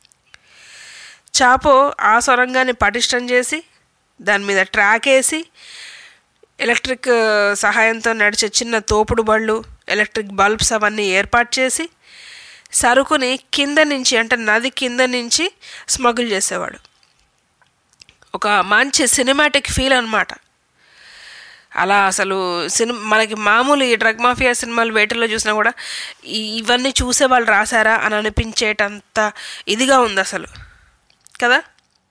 చాపో ఆ సొరంగాన్ని పటిష్టం చేసి దాని మీద ట్రాక్ వేసి ఎలక్ట్రిక్ సహాయంతో నడిచే చిన్న తోపుడు బళ్ళు ఎలక్ట్రిక్ బల్బ్స్ అవన్నీ ఏర్పాటు చేసి సరుకుని కింద నుంచి అంటే నది కింద నుంచి స్మగుల్ చేసేవాడు ఒక మంచి సినిమాటిక్ ఫీల్ అనమాట అలా అసలు సినిమా మనకి మామూలు ఈ డ్రగ్ మాఫియా సినిమాలు వేటల్లో చూసినా కూడా ఈ- ఇవన్నీ చూసే వాళ్ళు రాశారా అని అనిపించేటంత ఇదిగా ఉంది అసలు కదా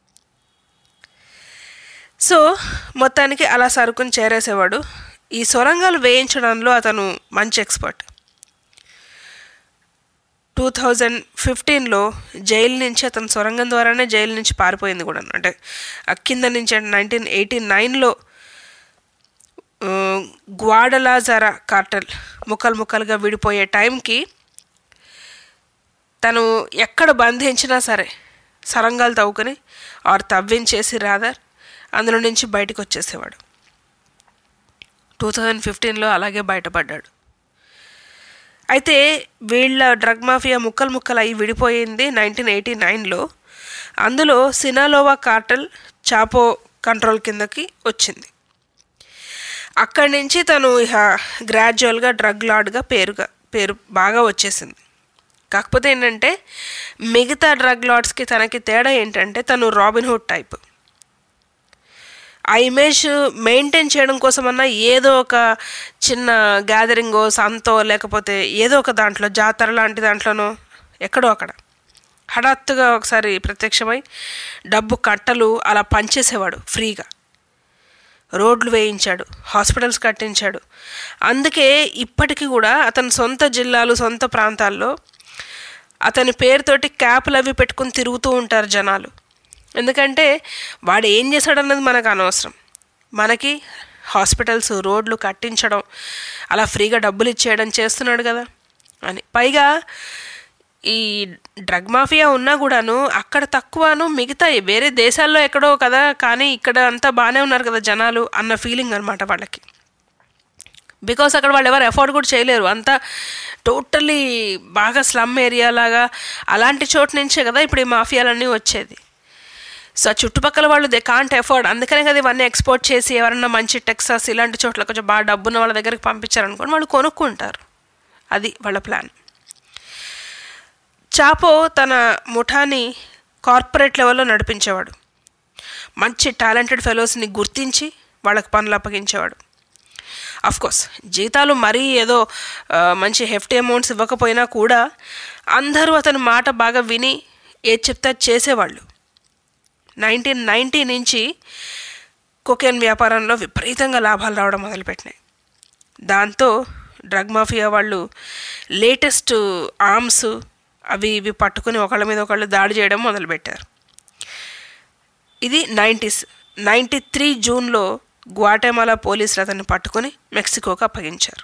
సో మొత్తానికి అలా సరుకుని చేరేసేవాడు ఈ సొరంగాలు వేయించడంలో అతను మంచి ఎక్స్పర్ట్ టూ థౌజండ్ ఫిఫ్టీన్లో జైలు నుంచి అతను సొరంగం ద్వారానే జైలు నుంచి పారిపోయింది కూడా అంటే ఆ కింద నుంచి అంటే నైన్టీన్ ఎయిటీ నైన్లో గ్వాడలాజారా కార్టల్ ముక్కలు ముక్కలుగా విడిపోయే టైంకి తను ఎక్కడ బంధించినా సరే సరంగాలు తవ్వుకొని ఆరు తవ్వించేసి రాదర్ అందులో నుంచి బయటకు వచ్చేసేవాడు టూ థౌజండ్ ఫిఫ్టీన్లో అలాగే బయటపడ్డాడు అయితే వీళ్ళ డ్రగ్ మాఫియా ముక్కలు ముక్కలు అయి విడిపోయింది నైన్టీన్ ఎయిటీ నైన్లో అందులో సినాలోవా కార్టల్ చాపో కంట్రోల్ కిందకి వచ్చింది అక్కడి నుంచి తను ఇక గ్రాడ్యువల్గా డ్రగ్ లార్డ్గా పేరుగా పేరు బాగా వచ్చేసింది కాకపోతే ఏంటంటే మిగతా డ్రగ్ లార్డ్స్కి తనకి తేడా ఏంటంటే తను రాబిన్ హుడ్ టైప్ ఆ ఇమేజ్ మెయింటైన్ చేయడం కోసమన్నా ఏదో ఒక చిన్న గ్యాదరింగో సంతో లేకపోతే ఏదో ఒక దాంట్లో జాతర లాంటి దాంట్లోనో ఎక్కడో అక్కడ హఠాత్తుగా ఒకసారి ప్రత్యక్షమై డబ్బు కట్టలు అలా పంచేసేవాడు ఫ్రీగా రోడ్లు వేయించాడు హాస్పిటల్స్ కట్టించాడు అందుకే ఇప్పటికీ కూడా అతని సొంత జిల్లాలు సొంత ప్రాంతాల్లో అతని పేరుతోటి క్యాపులు అవి పెట్టుకుని తిరుగుతూ ఉంటారు జనాలు ఎందుకంటే వాడు ఏం చేశాడన్నది మనకు అనవసరం మనకి హాస్పిటల్స్ రోడ్లు కట్టించడం అలా ఫ్రీగా డబ్బులు ఇచ్చేయడం చేస్తున్నాడు కదా అని పైగా ఈ డ్రగ్ మాఫియా ఉన్నా కూడాను అక్కడ తక్కువను మిగతా వేరే దేశాల్లో ఎక్కడో కదా కానీ ఇక్కడ అంతా బాగానే ఉన్నారు కదా జనాలు అన్న ఫీలింగ్ అనమాట వాళ్ళకి బికాస్ అక్కడ వాళ్ళు ఎవరు ఎఫోర్డ్ కూడా చేయలేరు అంతా టోటల్లీ బాగా స్లమ్ ఏరియా లాగా అలాంటి చోటు నుంచే కదా ఇప్పుడు ఈ మాఫియాలన్నీ వచ్చేది సో చుట్టుపక్కల వాళ్ళు దే కాంట్ ఎఫోర్డ్ అందుకనే కదా ఇవన్నీ ఎక్స్పోర్ట్ చేసి ఎవరన్నా మంచి టెక్సాస్ ఇలాంటి చోట్ల కొంచెం బాగా డబ్బున్న వాళ్ళ దగ్గరికి పంపించారనుకోండి వాళ్ళు కొనుక్కుంటారు అది వాళ్ళ ప్లాన్ చాపో తన ముఠాని కార్పొరేట్ లెవెల్లో నడిపించేవాడు మంచి టాలెంటెడ్ ఫెలోస్ని గుర్తించి వాళ్ళకి పనులు అప్పగించేవాడు కోర్స్ జీతాలు మరీ ఏదో ఆ, మంచి హెఫ్టీ అమౌంట్స్ ఇవ్వకపోయినా కూడా అందరూ అతని మాట బాగా విని ఏది చెప్తే అది చేసేవాళ్ళు నైన్టీన్ నైంటీ నుంచి కొకేన్ వ్యాపారంలో విపరీతంగా లాభాలు రావడం మొదలుపెట్టినాయి దాంతో డ్రగ్ మాఫియా వాళ్ళు లేటెస్ట్ ఆర్మ్స్ అవి ఇవి పట్టుకుని ఒకళ్ళ మీద ఒకళ్ళు దాడి చేయడం మొదలుపెట్టారు ఇది నైంటీస్ నైంటీ త్రీ జూన్లో గ్వాటెమాలా పోలీసులు అతన్ని పట్టుకొని మెక్సికోకి అప్పగించారు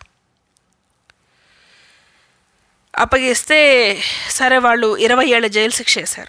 అప్పగిస్తే సరే వాళ్ళు ఇరవై ఏళ్ళ జైలు శిక్ష వేశారు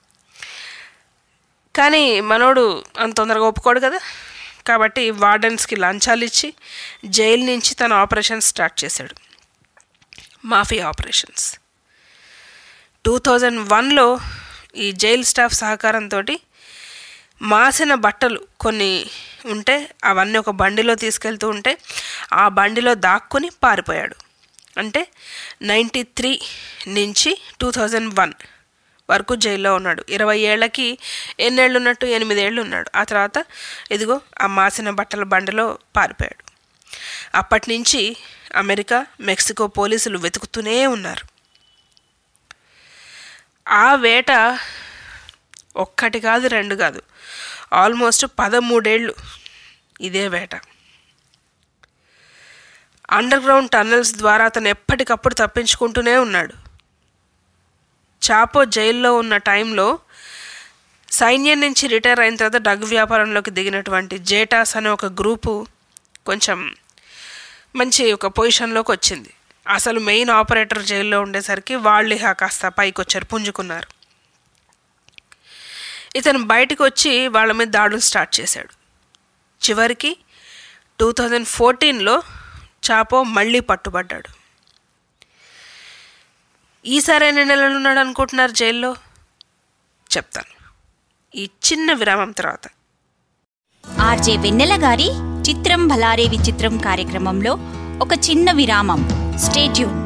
కానీ మనోడు అంత తొందరగా ఒప్పుకోడు కదా కాబట్టి వార్డెన్స్కి లంచాలు ఇచ్చి జైలు నుంచి తన ఆపరేషన్ స్టార్ట్ చేశాడు మాఫియా ఆపరేషన్స్ టూ థౌజండ్ వన్లో ఈ జైల్ స్టాఫ్ సహకారంతో మాసిన బట్టలు కొన్ని ఉంటే అవన్నీ ఒక బండిలో తీసుకెళ్తూ ఉంటే ఆ బండిలో దాక్కుని పారిపోయాడు అంటే నైంటీ త్రీ నుంచి టూ థౌజండ్ వన్ వరకు జైల్లో ఉన్నాడు ఇరవై ఏళ్ళకి ఎన్నేళ్ళు ఉన్నట్టు ఎనిమిదేళ్ళు ఉన్నాడు ఆ తర్వాత ఇదిగో ఆ మాసిన బట్టల బండిలో పారిపోయాడు అప్పటి నుంచి అమెరికా మెక్సికో పోలీసులు వెతుకుతూనే ఉన్నారు ఆ వేట ఒక్కటి కాదు రెండు కాదు ఆల్మోస్ట్ పదమూడేళ్ళు ఇదే వేట అండర్ గ్రౌండ్ టన్నల్స్ ద్వారా అతను ఎప్పటికప్పుడు తప్పించుకుంటూనే ఉన్నాడు చాపో జైల్లో ఉన్న టైంలో సైన్యం నుంచి రిటైర్ అయిన తర్వాత డ్రగ్ వ్యాపారంలోకి దిగినటువంటి జేటాస్ అనే ఒక గ్రూపు కొంచెం మంచి ఒక పొజిషన్లోకి వచ్చింది అసలు మెయిన్ ఆపరేటర్ జైల్లో ఉండేసరికి వాళ్ళు ఇహ కాస్త పైకి వచ్చారు పుంజుకున్నారు ఇతను బయటకు వచ్చి వాళ్ళ మీద దాడులు స్టార్ట్ చేశాడు చివరికి టూ థౌజండ్ ఫోర్టీన్లో చాపో మళ్ళీ పట్టుబడ్డాడు ఈసారి ఎన్ని నెలలు ఉన్నాడు అనుకుంటున్నారు జైల్లో చెప్తాను ఈ చిన్న విరామం తర్వాత ఆర్జే వెన్నెల గారి చిత్రం భలారే విచిత్రం కార్యక్రమంలో ఒక చిన్న విరామం stay tuned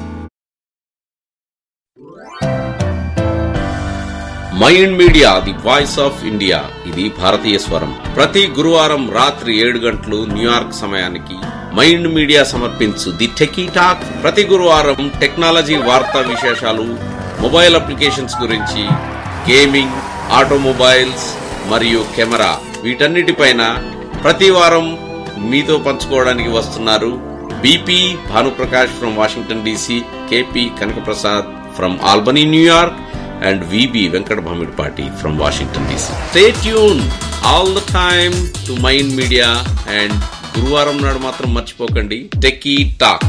mind media the voice of India ఇది భారతీయ స్వరం ప్రతి గురువారం రాత్రి ఏడు గంటలు న్యూయార్క్ సమయానికి మైండ్ మీడియా సమర్పించు ది టెకీ టాక్ ప్రతి గురువారం టెక్నాలజీ వార్తా విశేషాలు మొబైల్ అప్లికేషన్స్ గురించి గేమింగ్ ఆటోమొబైల్స్ మరియు కెమెరా వీటన్నిటిపైన ప్రతి వారం మీతో పంచుకోవడానికి వస్తున్నారు BP Bhanu Prakash from Washington DC KP Kanaka Prasad from Albany New York and VB Venkat Bhamidpati from Washington DC. Stay tuned all the time to Mind Media and గురువారం నాడు మాత్రం మర్చిపోకండి టెకీ టాక్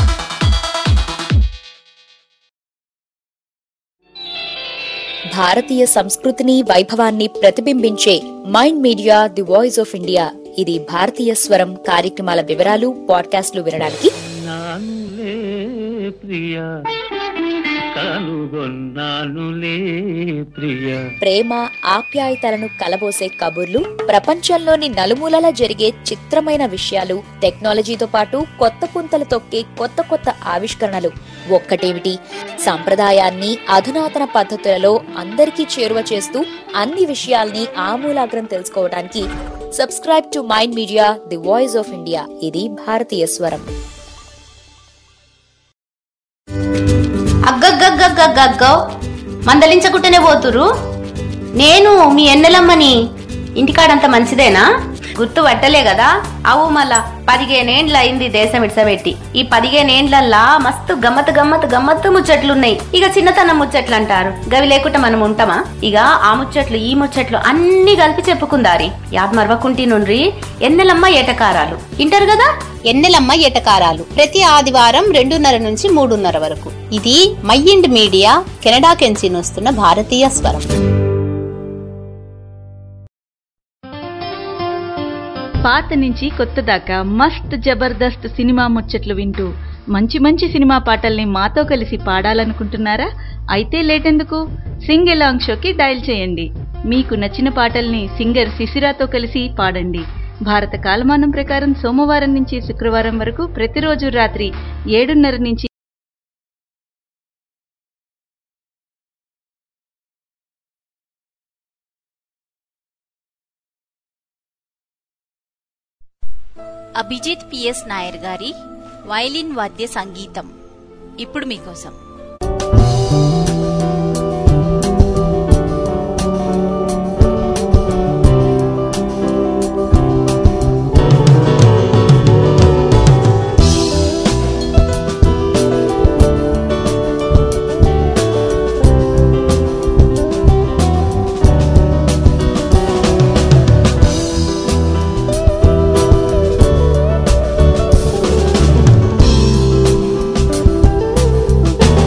భారతీయ సంస్కృతిని వైభవాన్ని ప్రతిబింబించే mind media the voice of India ఇది భారతీయ స్వరం కార్యక్రమాల వివరాలు పాడ్కాస్ట్లు వినడానికి నానులే ప్రియ కనుగొన్నానులే ప్రియ ప్రేమ ఆప్యాయతలను కలబోసే కబుర్లు ప్రపంచంలోని నలుమూలలా జరిగే చిత్రమైన విషయాలు టెక్నాలజీతో పాటు కొత్త పుంతలు తొక్కే కొత్త కొత్త ఆవిష్కరణలు ఒక్కటేమిటి సంప్రదాయాన్ని అధునాతన పద్ధతులలో అందరికీ చేరువ చేస్తూ అన్ని విషయాల్ని ఆమూలాగ్రం తెలుసుకోవడానికి subscribe to mind media the voice of India ఇది భారతీయ స్వరం అగ్గగ్గగ్గగ్గగ్గో మందలించకుంటేనే పోతురు నేను మీ ఎన్నెలమ్మని ఇంటికాడంత మంచిదేనా గుర్తు పట్టలే కదా అవు మళ్ళా పదిహేనేండ్ల అయింది దేశం ఇడ్సబెట్టి ఈ పదిహేనేండ్లల్లా మస్తు గమ్మత్ గమ్మత్ గమ్మత్తు ముచ్చట్లున్నాయి ఇక చిన్నతనం ముచ్చట్లు అంటారు గవి లేకుండా మనం ఉంటామా ఇక ఆ ముచ్చట్లు ఈ ముచ్చట్లు అన్ని కలిపి చెప్పుకుందారి యాద్ మరవకుంటి నుండ్రి ఎన్నెలమ్మ ఏటకారాలు ఇంటారు కదా ఎన్నెలమ్మ ఎటకారాలు ప్రతి ఆదివారం రెండున్నర నుంచి మూడున్నర వరకు ఇది మైండ్ మీడియా కెనడా కెంచి వస్తున్న భారతీయ స్వరం పాత నుంచి కొత్త దాకా మస్త్ జబర్దస్త్ సినిమా ముచ్చట్లు వింటూ మంచి మంచి సినిమా పాటల్ని మాతో కలిసి పాడాలనుకుంటున్నారా అయితే లేటెందుకు సింగ్ ఎలాంగ్ షోకి డయల్ చేయండి మీకు నచ్చిన పాటల్ని సింగర్ శిశిరాతో కలిసి పాడండి భారత కాలమానం ప్రకారం సోమవారం నుంచి శుక్రవారం వరకు ప్రతిరోజు రాత్రి ఏడున్నర నుంచి అభిజిత్ పిఎస్ నాయర్ గారి వైలిన్ వాద్య సంగీతం ఇప్పుడు మీకోసం thank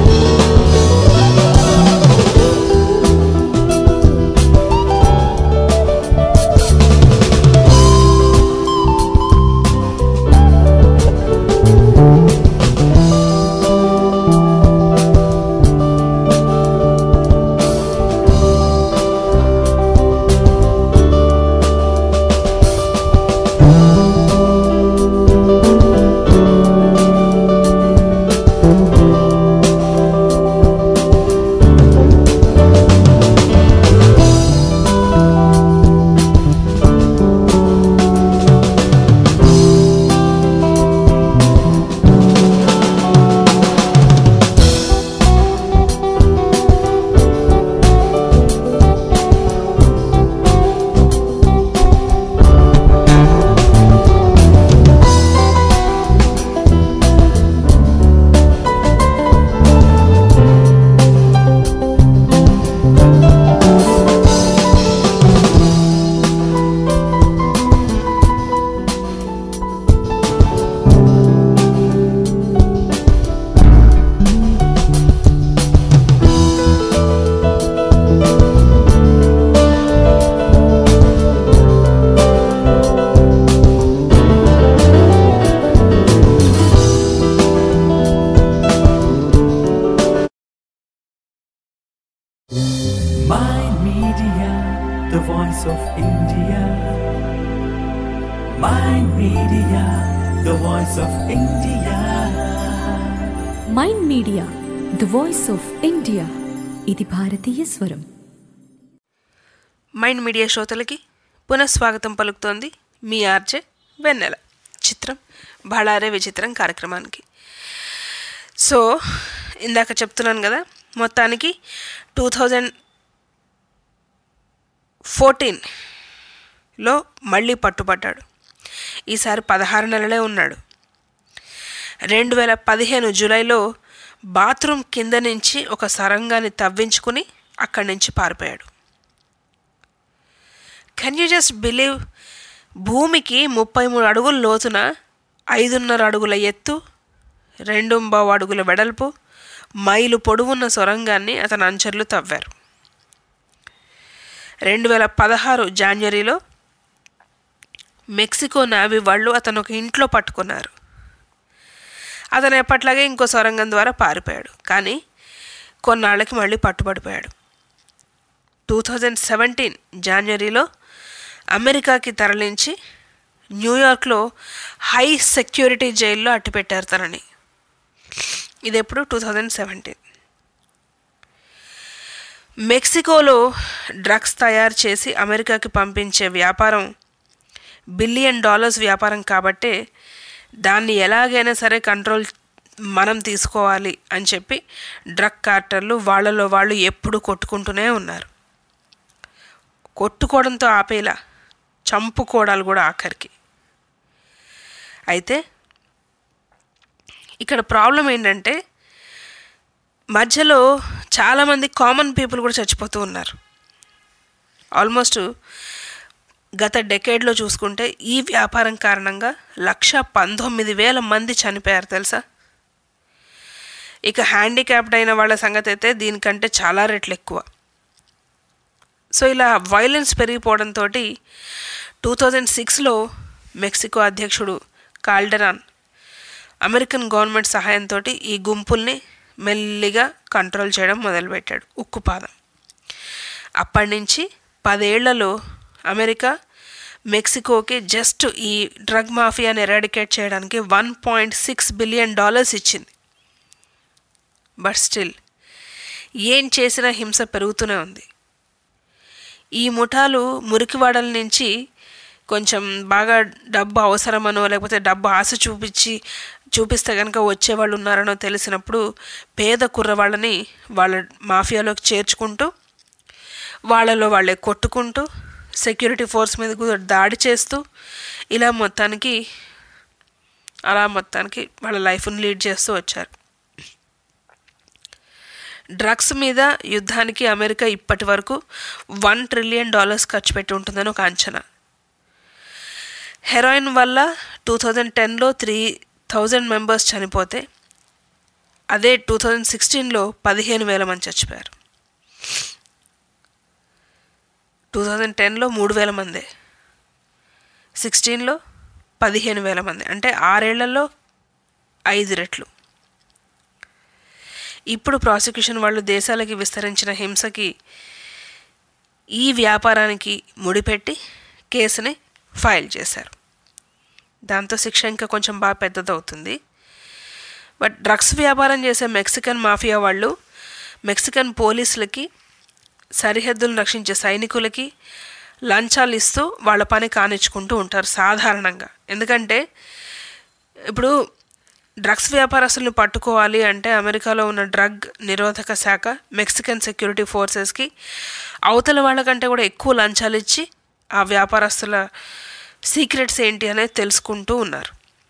Mind Media, the voice of India. Mind media the voice of India ఇది భారతీయ స్వరం మైండ్ మీడియా శ్రోతలకి పునఃస్వాగతం పలుకుతోంది మీ ఆర్జే వెన్నెల చిత్రం బళారే విచిత్రం కార్యక్రమానికి సో ఇందాక చెప్తున్నాను కదా మొత్తానికి టూ థౌజండ్ ఫోర్టీన్లో మళ్ళీ పట్టుబడ్డాడు ఈసారి పదహారు నెలలే ఉన్నాడు రెండు వేల పదిహేను జూలైలో బాత్రూమ్ కింద నుంచి ఒక సరంగాన్ని తవ్వించుకుని అక్కడి నుంచి పారిపోయాడు కెన్ యూ జస్ట్ బిలీవ్ భూమికి ముప్పై మూడు అడుగుల లోతున ఐదున్నర అడుగుల ఎత్తు రెండు బావు అడుగుల వెడల్పు మైలు పొడవున్న సొరంగాన్ని అతని అంచర్లు తవ్వారు రెండు వేల పదహారు జాన్వరిలో మెక్సికో నావీ వాళ్ళు అతను ఒక ఇంట్లో పట్టుకున్నారు అతను ఎప్పట్లాగే ఇంకో సొరంగం ద్వారా పారిపోయాడు కానీ కొన్నాళ్ళకి మళ్ళీ పట్టుబడిపోయాడు టూ థౌజండ్ సెవెంటీన్ జాన్వరిలో అమెరికాకి తరలించి న్యూయార్క్లో హై సెక్యూరిటీ జైల్లో అట్టిపెట్టారు తనని ఇది ఎప్పుడు టూ థౌజండ్ సెవెంటీన్ మెక్సికోలో డ్రగ్స్ తయారు చేసి అమెరికాకి పంపించే వ్యాపారం బిలియన్ డాలర్స్ వ్యాపారం కాబట్టే దాన్ని ఎలాగైనా సరే కంట్రోల్ మనం తీసుకోవాలి అని చెప్పి డ్రగ్ కార్టర్లు వాళ్ళలో వాళ్ళు ఎప్పుడు కొట్టుకుంటూనే ఉన్నారు కొట్టుకోవడంతో ఆపేలా చంపుకోవడాలు కూడా ఆఖరికి అయితే ఇక్కడ ప్రాబ్లం ఏంటంటే మధ్యలో చాలామంది కామన్ పీపుల్ కూడా చచ్చిపోతూ ఉన్నారు ఆల్మోస్ట్ గత డెకేడ్లో చూసుకుంటే ఈ వ్యాపారం కారణంగా లక్ష పంతొమ్మిది వేల మంది చనిపోయారు తెలుసా ఇక హ్యాండిక్యాప్డ్ అయిన వాళ్ళ సంగతి అయితే దీనికంటే చాలా రెట్లు ఎక్కువ సో ఇలా వైలెన్స్ పెరిగిపోవడంతో టూ థౌజండ్ సిక్స్లో మెక్సికో అధ్యక్షుడు కాల్డరాన్ అమెరికన్ గవర్నమెంట్ సహాయంతో ఈ గుంపుల్ని మెల్లిగా కంట్రోల్ చేయడం మొదలుపెట్టాడు ఉక్కుపాదం అప్పటి నుంచి పదేళ్లలో అమెరికా మెక్సికోకి జస్ట్ ఈ డ్రగ్ మాఫియాని ఎరాడికేట్ చేయడానికి one point six billion dollars ఇచ్చింది బట్ స్టిల్ ఏం చేసినా హింస పెరుగుతూనే ఉంది ఈ ముఠాలు మురికివాడల నుంచి కొంచెం బాగా డబ్బు అవసరమనో లేకపోతే డబ్బు ఆశ చూపించి చూపిస్తే కనుక వచ్చేవాళ్ళు ఉన్నారనో తెలిసినప్పుడు పేద కుర్రవాళ్ళని వాళ్ళ మాఫియాలోకి చేర్చుకుంటూ వాళ్ళలో వాళ్ళే కొట్టుకుంటూ సెక్యూరిటీ ఫోర్స్ మీద కూడా దాడి చేస్తూ ఇలా మొత్తానికి అలా మొత్తానికి వాళ్ళ లైఫ్ని లీడ్ చేస్తూ వచ్చారు డ్రగ్స్ మీద యుద్ధానికి అమెరికా ఇప్పటి వరకు వన్ ట్రిలియన్ డాలర్స్ ఖర్చు పెట్టి ఉంటుందని ఒక అంచనా హెరాయిన్ వల్ల టూ థౌజండ్ టెన్లో త్రీ థౌజండ్ మెంబర్స్ చనిపోతే అదే టూ థౌజండ్ సిక్స్టీన్లో పదిహేను వేల మంది చచ్చిపోయారు టూ థౌజండ్ టెన్లో మూడు వేల మంది సిక్స్టీన్లో పదిహేను వేల మంది అంటే ఆరేళ్లలో ఐదు రెట్లు ఇప్పుడు ప్రాసిక్యూషన్ వాళ్ళు దేశాలకి విస్తరించిన హింసకి ఈ వ్యాపారానికి ముడిపెట్టి కేసుని ఫైల్ చేశారు దాంతో శిక్ష ఇంకా కొంచెం బాగా పెద్దదవుతుంది బట్ డ్రగ్స్ వ్యాపారం చేసే మెక్సికన్ మాఫియా వాళ్ళు మెక్సికన్ పోలీసులకి సరిహద్దులను రక్షించే సైనికులకి లంచాలు ఇస్తూ వాళ్ళ పని కానిచ్చుకుంటూ ఉంటారు సాధారణంగా ఎందుకంటే ఇప్పుడు డ్రగ్స్ వ్యాపారస్తులను పట్టుకోవాలి అంటే అమెరికాలో ఉన్న డ్రగ్ నిరోధక శాఖ మెక్సికన్ సెక్యూరిటీ ఫోర్సెస్కి అవతల వాళ్ళకంటే కూడా ఎక్కువ లంచాలు ఇచ్చి ఆ వ్యాపారస్తుల సీక్రెట్స్ ఏంటి అనేది తెలుసుకుంటూ ఉన్నారు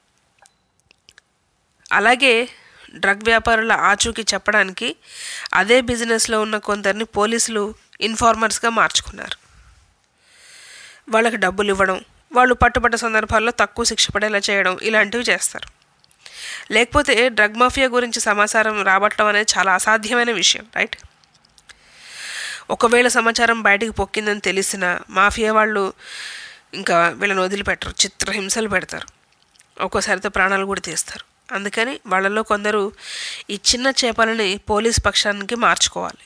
అలాగే డ్రగ్ వ్యాపారుల ఆచూకీ చెప్పడానికి అదే బిజినెస్లో ఉన్న కొందరిని పోలీసులు ఇన్ఫార్మర్స్గా మార్చుకున్నారు వాళ్ళకి డబ్బులు ఇవ్వడం వాళ్ళు పట్టుబడ్డ సందర్భాల్లో తక్కువ శిక్ష పడేలా చేయడం ఇలాంటివి చేస్తారు లేకపోతే డ్రగ్ మాఫియా గురించి సమాచారం రాబట్టడం అనేది చాలా అసాధ్యమైన విషయం రైట్ ఒకవేళ సమాచారం బయటికి పొక్కిందని తెలిసిన మాఫియా వాళ్ళు ఇంకా వీళ్ళని వదిలిపెట్టరు చిత్రహింసలు పెడతారు ఒక్కోసారితో ప్రాణాలు కూడా తీస్తారు అందుకని వాళ్ళలో కొందరు ఈ చిన్న చేపలని పోలీస్ పక్షానికి మార్చుకోవాలి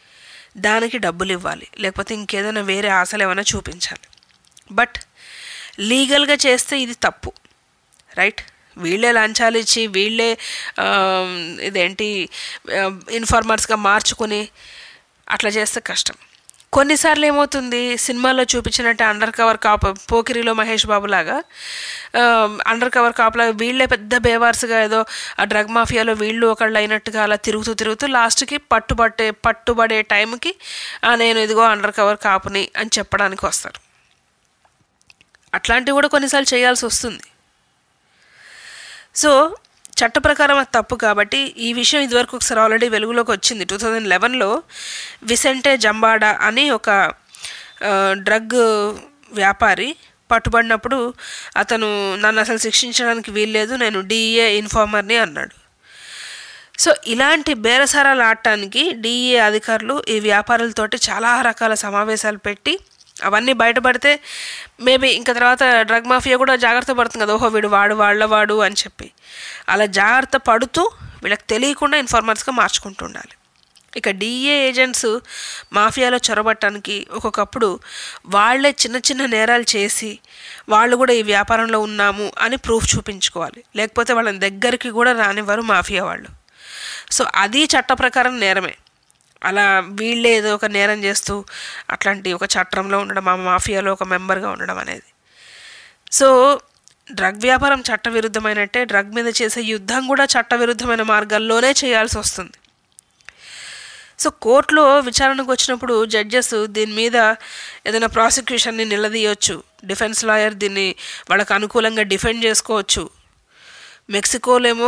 దానికి డబ్బులు ఇవ్వాలి లేకపోతే ఇంకేదైనా వేరే ఆశలు ఏమైనా చూపించాలి బట్ లీగల్గా చేస్తే ఇది తప్పు రైట్ వీళ్ళే లంచాలు ఇచ్చి వీళ్ళే ఆ, ఇదేంటి ఇన్ఫార్మర్స్గా మార్చుకొని అట్లా చేస్తే కష్టం కొన్నిసార్లు ఏమవుతుంది సినిమాల్లో చూపించినట్టు అండర్ కవర్ కాప్ పోకిరిలో మహేష్ బాబు లాగా అండర్ కవర్ కాప్లా వీళ్ళే పెద్ద బేవార్స్గా ఏదో ఆ డ్రగ్ మాఫియాలో వీళ్ళు ఒకళ్ళు అయినట్టుగా అలా తిరుగుతూ తిరుగుతూ లాస్ట్కి పట్టుబట్టే పట్టుబడే టైంకి "ఆ, నేను ఇదిగో అండర్ కవర్ కాపుని అని చెప్పడానికి వస్తారు అట్లాంటివి కూడా కొన్నిసార్లు చేయాల్సి వస్తుంది సో చట్ట ప్రకారం అది తప్పు కాబట్టి ఈ విషయం ఇదివరకు ఒకసారి ఆల్రెడీ వెలుగులోకి వచ్చింది టూ థౌజండ్ లెవెన్లో విసెంటే జంబాడా అని ఒక ఆ, డ్రగ్ వ్యాపారి పట్టుబడినప్పుడు అతను నన్ను అసలు శిక్షించడానికి వీల్లేదు నేను డిఏ ఇన్ఫార్మర్ని అన్నాడు సో ఇలాంటి బేరసారాలు ఆడటానికి డిఏ అధికారులు ఈ వ్యాపారులతోటి చాలా రకాల సమావేశాలు పెట్టి అవన్నీ బయటపడితే మేబీ ఇంకా తర్వాత డ్రగ్ మాఫియా కూడా జాగ్రత్త పడుతుంది కదా ఓహో వీడు వాడు వాళ్ళవాడు అని చెప్పి అలా జాగ్రత్త పడుతూ వీళ్ళకి తెలియకుండా ఇన్ఫార్మర్స్గా మార్చుకుంటూ ఉండాలి ఇక డిఏ ఏజెంట్స్ మాఫియాలో చొరబట్టడానికి ఒక్కొక్కప్పుడు వాళ్ళే చిన్న చిన్న నేరాలు చేసి వాళ్ళు కూడా ఈ వ్యాపారంలో ఉన్నాము అని ప్రూఫ్ చూపించుకోవాలి లేకపోతే వాళ్ళని దగ్గరికి కూడా రానివ్వరు మాఫియా వాళ్ళు సో అది చట్ట ప్రకారం నేరమే అలా వీళ్ళే ఏదో ఒక నేరం చేస్తూ అట్లాంటి ఒక చట్టంలో ఉండడం ఆ మాఫియాలో ఒక మెంబర్గా ఉండడం అనేది సో డ్రగ్ వ్యాపారం చట్టవిరుద్ధమైనట్టే డ్రగ్ మీద చేసే యుద్ధం కూడా చట్టవిరుద్ధమైన మార్గాల్లోనే చేయాల్సి వస్తుంది సో కోర్టులో విచారణకు వచ్చినప్పుడు జడ్జెస్ దీని మీద ఏదైనా ప్రాసిక్యూషన్ని నిలదీయొచ్చు డిఫెన్స్ లాయర్ దీన్ని వాళ్ళకు అనుకూలంగా డిఫెండ్ చేసుకోవచ్చు మెక్సికోలేమో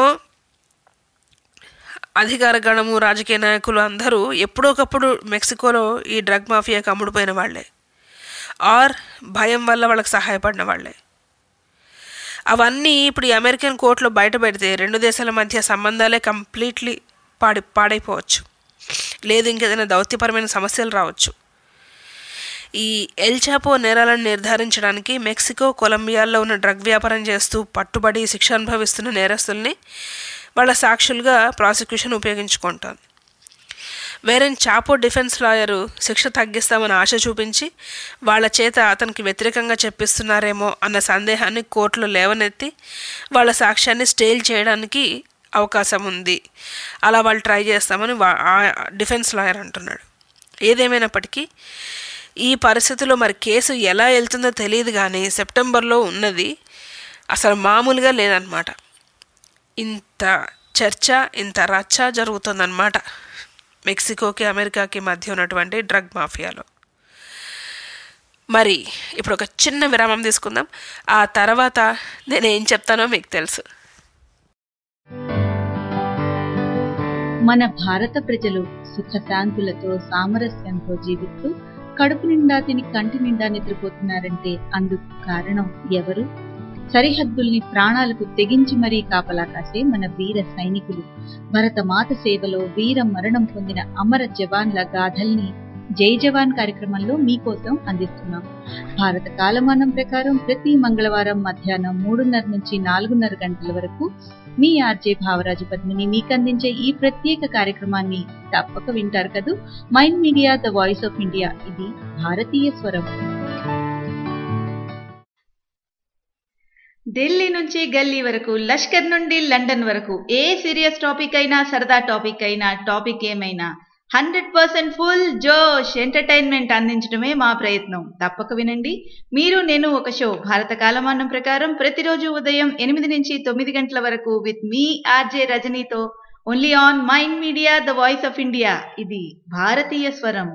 అధికార గణము రాజకీయ నాయకులు అందరూ ఎప్పుడోకప్పుడు మెక్సికోలో ఈ డ్రగ్ మాఫియాకి అమ్ముడుపోయిన వాళ్ళే ఆర్ భయం వల్ల వాళ్ళకి సహాయపడిన వాళ్ళే అవన్నీ ఇప్పుడు ఈ అమెరికన్ కోర్టులో బయట పెడితే రెండు దేశాల మధ్య సంబంధాలే కంప్లీట్లీ పాడి పాడైపోవచ్చు లేదు ఇంకేదైనా దౌత్యపరమైన సమస్యలు రావచ్చు ఈ ఎల్చాపో నేరాలను నిర్ధారించడానికి మెక్సికో కొలంబియాల్లో ఉన్న డ్రగ్ వ్యాపారం చేస్తూ పట్టుబడి శిక్ష అనుభవిస్తున్న నేరస్తుల్ని వాళ్ళ సాక్షులుగా ప్రాసిక్యూషన్ ఉపయోగించుకుంటోంది వేరే చాపో డిఫెన్స్ లాయరు శిక్ష తగ్గిస్తామని ఆశ చూపించి వాళ్ళ చేత అతనికి వ్యతిరేకంగా చెప్పిస్తున్నారేమో అన్న సందేహాన్ని కోర్టులో లేవనెత్తి వాళ్ళ సాక్ష్యాన్ని స్టేల్ చేయడానికి అవకాశం ఉంది అలా వాళ్ళు ట్రై చేస్తామని వా- ఆ డిఫెన్స్ లాయర్ అంటున్నాడు ఏదేమైనప్పటికీ ఈ పరిస్థితిలో మరి కేసు ఎలా వెళ్తుందో తెలియదు కానీ సెప్టెంబర్లో ఉన్నది అసలు మామూలుగా లేదనమాట ఇంత చర్చ ఇంత రచ్చ జరుగుతుందన్నమాట మెక్సికోకి అమెరికాకి మధ్య ఉన్నటువంటి డ్రగ్ మాఫియాలో మరి ఇప్పుడు ఒక చిన్న విరామం తీసుకుందాం ఆ తర్వాత నేను ఏం చెప్తానో మీకు తెలుసు మన భారత ప్రజలు సుఖశాంతులతో సామరస్యంతో జీవిస్తూ కడుపు నిండా తిని కంటి నిండా నిద్రపోతున్నారంటే అందుకు కారణం ఎవరు సరిహద్దుల్ని ప్రాణాలకు తెగించి మరీ కాపలా కాసే మన వీర సైనికులు భరతమాత సేవలో వీర మరణం పొందిన అమర జవాన్ల గాథల్ని జై జవాన్ కార్యక్రమంలో మీకోసం అందిస్తున్నాం భారత కాలమానం ప్రకారం ప్రతి మంగళవారం మధ్యాహ్నం మూడున్నర నుంచి నాలుగున్నర గంటల వరకు మీ ఆర్జే భావరాజు పద్మిని మీకు అందించే ఈ ప్రత్యేక కార్యక్రమాన్ని తప్పక వింటారు కదూ mind media the voice of India ఇది భారతీయ స్వరం ఢిల్లీ నుంచి గల్లీ వరకు లష్కర్ నుండి లండన్ వరకు ఏ సీరియస్ టాపిక్ అయినా సరదా టాపిక్ అయినా టాపిక్ ఏమైనా హండ్రెడ్ పర్సెంట్ ఫుల్ జోష్ ఎంటర్టైన్మెంట్ అందించడమే మా ప్రయత్నం తప్పక వినండి మీరు నేను ఒక షో భారత కాలమానం ప్రకారం ప్రతిరోజు ఉదయం ఎనిమిది నుంచి తొమ్మిది గంటల వరకు విత్ మీ ఆర్జే రజనీతో only on mind media the voice of India ఇది భారతీయ స్వరం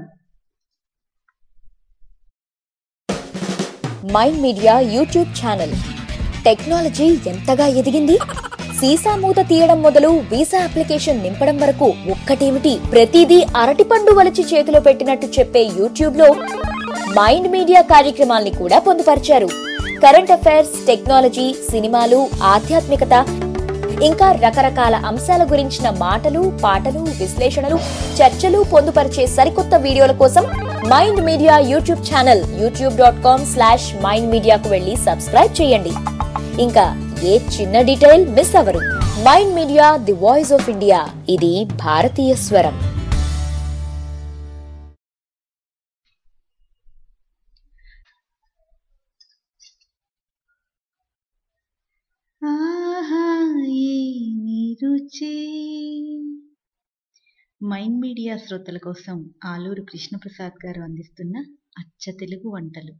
mind media YouTube channel technology ఎంతగా ఎదిగింది సీసా మూత తీయడం మొదలు వీసా అప్లికేషన్ నింపడం వరకు ఒక్కటేమిటి ప్రతిదీ అరటిపండు వలిచి చేతిలో పెట్టినట్టు చెప్పే యూట్యూబ్ లో మైండ్ మీడియా కార్యక్రమాల్ని కూడా పొందుపరిచారు కరెంట్ అఫైర్స్ టెక్నాలజీ సినిమాలు ఆధ్యాత్మికత ఇంకా రకరకాల అంశాల గురించిన మాటలు పాటలు విశ్లేషణలు చర్చలు పొందుపరిచే సరికొత్త వీడియోల కోసం mind media YouTube channel YouTube dot com slash mind మీడియాకు వెళ్ళి సబ్స్క్రైబ్ చేయండి ఇంకా ఏ చిన్న డీటెయిల్ మిస్ అవరు mind media the voice of India ఇది భారతీయ స్వరం రుచి మైండ్ మీడియా శ్రోతల కోసం ఆలూరు కృష్ణప్రసాద్ గారు అందిస్తున్న అచ్చ తెలుగు వంటలు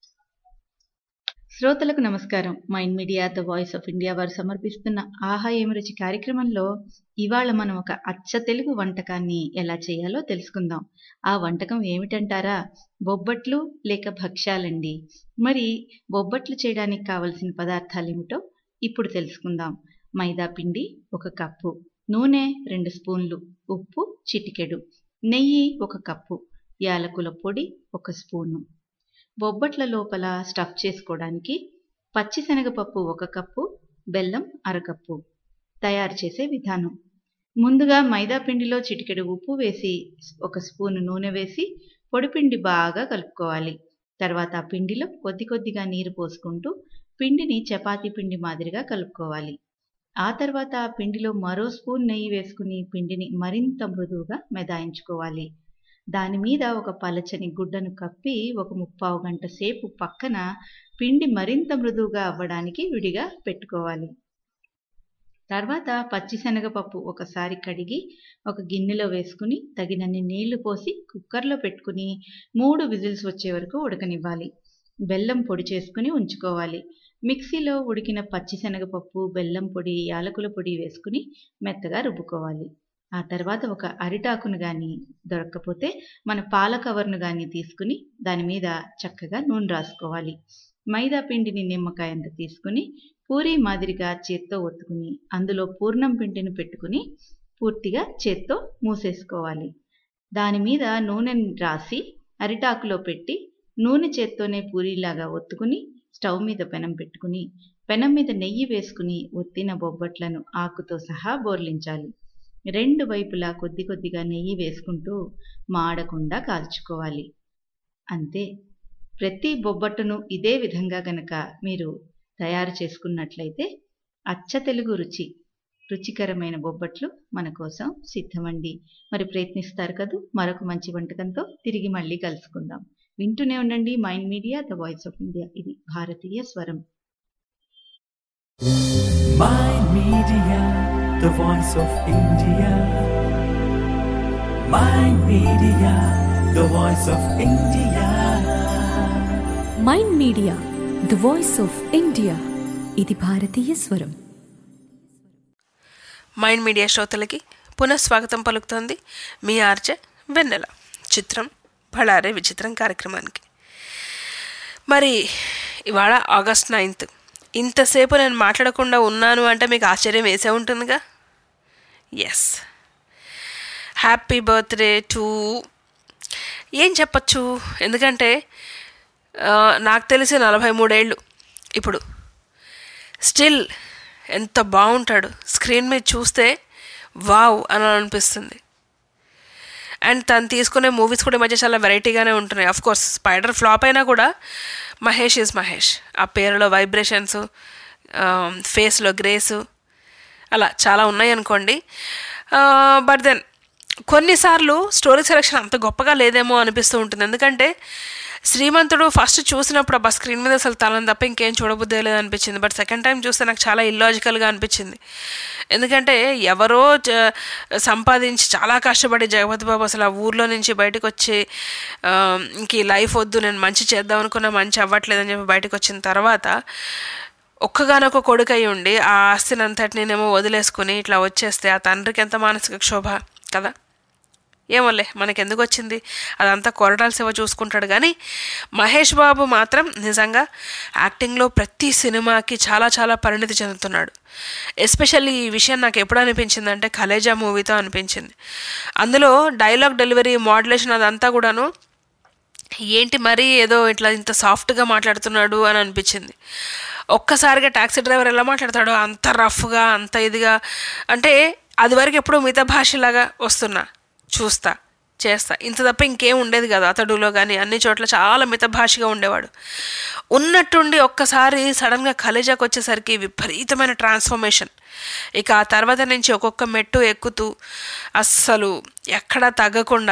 శ్రోతలకు నమస్కారం mind media the voice of India వారు సమర్పిస్తున్న ఆహా ఏమి రుచి కార్యక్రమంలో ఇవాళ మనం ఒక అచ్చ తెలుగు వంటకాన్ని ఎలా చేయాలో తెలుసుకుందాం ఆ వంటకం ఏమిటంటారా బొబ్బట్లు లేక భక్ష్యాలండి మరి బొబ్బట్లు చేయడానికి కావలసిన పదార్థాలు ఏమిటో ఇప్పుడు తెలుసుకుందాం మైదా పిండి ఒక కప్పు నూనె రెండు స్పూన్లు ఉప్పు చిటికెడు నెయ్యి ఒక కప్పు యాలకుల పొడి ఒక స్పూను బొబ్బట్ల లోపల స్టఫ్ చేసుకోవడానికి పచ్చిశనగపప్పు ఒక కప్పు బెల్లం అరకప్పు తయారు చేసే విధానం ముందుగా మైదా పిండిలో చిటికెడు ఉప్పు వేసి ఒక స్పూను నూనె వేసి పొడిపిండి బాగా కలుపుకోవాలి తర్వాత ఆ పిండిలో కొద్ది కొద్దిగా నీరు పోసుకుంటూ పిండిని చపాతీ పిండి మాదిరిగా కలుపుకోవాలి ఆ తర్వాత ఆ పిండిలో మరో స్పూన్ నెయ్యి వేసుకుని పిండిని మరింత మృదువుగా మెదాయించుకోవాలి దాని మీద ఒక పలచని గుడ్డను కప్పి ఒక ముప్పావు గంట సేపు పక్కన పిండి మరింత మృదువుగా అవ్వడానికి విడిగా పెట్టుకోవాలి తర్వాత పచ్చిశనగపప్పు ఒకసారి కడిగి ఒక గిన్నెలో వేసుకుని తగినన్ని నీళ్లు పోసి కుక్కర్లో పెట్టుకుని మూడు విజిల్స్ వచ్చే వరకు ఉడకనివ్వాలి బెల్లం పొడి చేసుకుని ఉంచుకోవాలి మిక్సీలో ఉడికిన పచ్చిశనగపప్పు బెల్లం పొడి యాలకుల పొడి వేసుకుని మెత్తగా రుబ్బుకోవాలి ఆ తర్వాత ఒక అరిటాకును కానీ దొరక్కపోతే మన పాల కవర్ను కానీ తీసుకుని దాని మీద చక్కగా నూనె రాసుకోవాలి మైదా పిండిని నిమ్మకాయంత తీసుకుని పూరి మాదిరిగా చేత్తో ఒత్తుకుని అందులో పూర్ణం పిండిని పెట్టుకుని పూర్తిగా చేత్తో మూసేసుకోవాలి దాని మీద నూనెని రాసి అరిటాకులో పెట్టి నూనె చేత్తోనే పూరీలాగా ఒత్తుకుని స్టవ్ మీద పెనం పెట్టుకుని పెనం మీద నెయ్యి వేసుకుని ఒత్తిన బొబ్బట్లను ఆకుతో సహా బోర్లించాలి రెండు వైపులా కొద్ది కొద్దిగా నెయ్యి వేసుకుంటూ మాడకుండా కాల్చుకోవాలి అంతే ప్రతి బొబ్బట్టును ఇదే విధంగా గనక మీరు తయారు చేసుకున్నట్లయితే అచ్చ తెలుగు రుచి రుచికరమైన బొబ్బట్లు మన కోసం సిద్ధమండి మరి ప్రయత్నిస్తారు కదూ మరొక మంచి వంటకంతో తిరిగి మళ్ళీ కలుసుకుందాం వింటూనే ఉండండి mind media the voice of India ఇది భారతీయ స్వరం Mind Media, the voice of India. Mind Media, the voice of India. Mind media the voice of India ఇది భారతీయ స్వరం మైండ్ మీడియా శ్రోతలకి పునఃస్వాగతం పలుకుతోంది మీ ఆర్జే వెన్నెల చిత్రం బళారే విచిత్రం కార్యక్రమానికి మరి ఇవాళ ఆగస్ట్ నైన్త్ ఇంతసేపు నేను మాట్లాడకుండా ఉన్నాను అంటే మీకు ఆశ్చర్యం వేసే ఉంటుందిగా ఎస్ హ్యాపీ బర్త్డే టు ఏం చెప్పచ్చు ఎందుకంటే ఆ, నాకు తెలిసి నలభై మూడేళ్ళు ఇప్పుడు స్టిల్ ఎంత బాగుంటాడు స్క్రీన్ మీద చూస్తే వావ్ అని అనిపిస్తుంది అండ్ తను తీసుకునే మూవీస్ కూడా ఈ మధ్య చాలా వెరైటీగానే ఉంటున్నాయి అఫ్ కోర్స్ స్పైడర్ ఫ్లాప్ అయినా కూడా మహేష్ ఈజ్ మహేష్ ఆ పేరులో వైబ్రేషన్స్ ఫేస్లో గ్రేసు అలా చాలా ఉన్నాయి అనుకోండి బట్ దెన్ కొన్నిసార్లు స్టోరీ సెలెక్షన్ అంత గొప్పగా లేదేమో అనిపిస్తూ ఉంటుంది ఎందుకంటే శ్రీమంతుడు ఫస్ట్ చూసినప్పుడు అబ్బా స్క్రీన్ మీద అసలు తలని తప్ప ఇంకేం చూడబుద్దే లేదు అనిపించింది బట్ సెకండ్ టైం చూస్తే నాకు చాలా ఇల్లాజికల్గా అనిపించింది ఎందుకంటే ఎవరో జ- సంపాదించి చాలా కష్టపడి జగపతి బాబు అసలు ఆ ఊర్లో నుంచి బయటకు వచ్చి ఆ, ఇంక ఈ లైఫ్ వద్దు నేను మంచి చేద్దాం అనుకున్నా మంచి అవ్వట్లేదని చెప్పి బయటకు వచ్చిన తర్వాత ఒక్కగానొక్క కొడుకు అయి ఉండి ఆ ఆస్తిని అంతటినేమో వదిలేసుకుని ఇట్లా వచ్చేస్తే ఆ తండ్రికి ఎంత మానసిక క్షోభ కదా ఏమోలే మనకి ఎందుకు వచ్చింది అదంతా కొరటాల సేవ చూసుకుంటాడు కానీ మహేష్ బాబు మాత్రం నిజంగా యాక్టింగ్లో ప్రతి సినిమాకి చాలా చాలా పరిణితి చెందుతున్నాడు ఎస్పెషల్లీ ఈ విషయం నాకు ఎప్పుడు అనిపించిందంటే కలేజా మూవీతో అనిపించింది అందులో డైలాగ్ డెలివరీ మోడ్యులేషన్ అదంతా కూడాను ఏంటి మరీ ఏదో ఇట్లా ఇంత సాఫ్ట్గా మాట్లాడుతున్నాడు అని అనిపించింది ఒక్కసారిగా ట్యాక్సీ డ్రైవర్ ఎలా మాట్లాడతాడో అంత రఫ్గా అంత ఇదిగా అంటే అది వరకు ఎప్పుడూ మిగతా భాషలాగా వస్తున్నా చూస్తా చేస్తా ఇంత తప్ప ఇంకేం ఉండేది కదా అతడులో కానీ అన్ని చోట్ల చాలా మితభాషగా ఉండేవాడు ఉన్నట్టుండి ఒక్కసారి సడన్గా కలేజాకి వచ్చేసరికి విపరీతమైన ట్రాన్స్ఫర్మేషన్ ఇక ఆ తర్వాత నుంచి ఒక్కొక్క మెట్టు ఎక్కుతూ అస్సలు ఎక్కడా తగ్గకుండా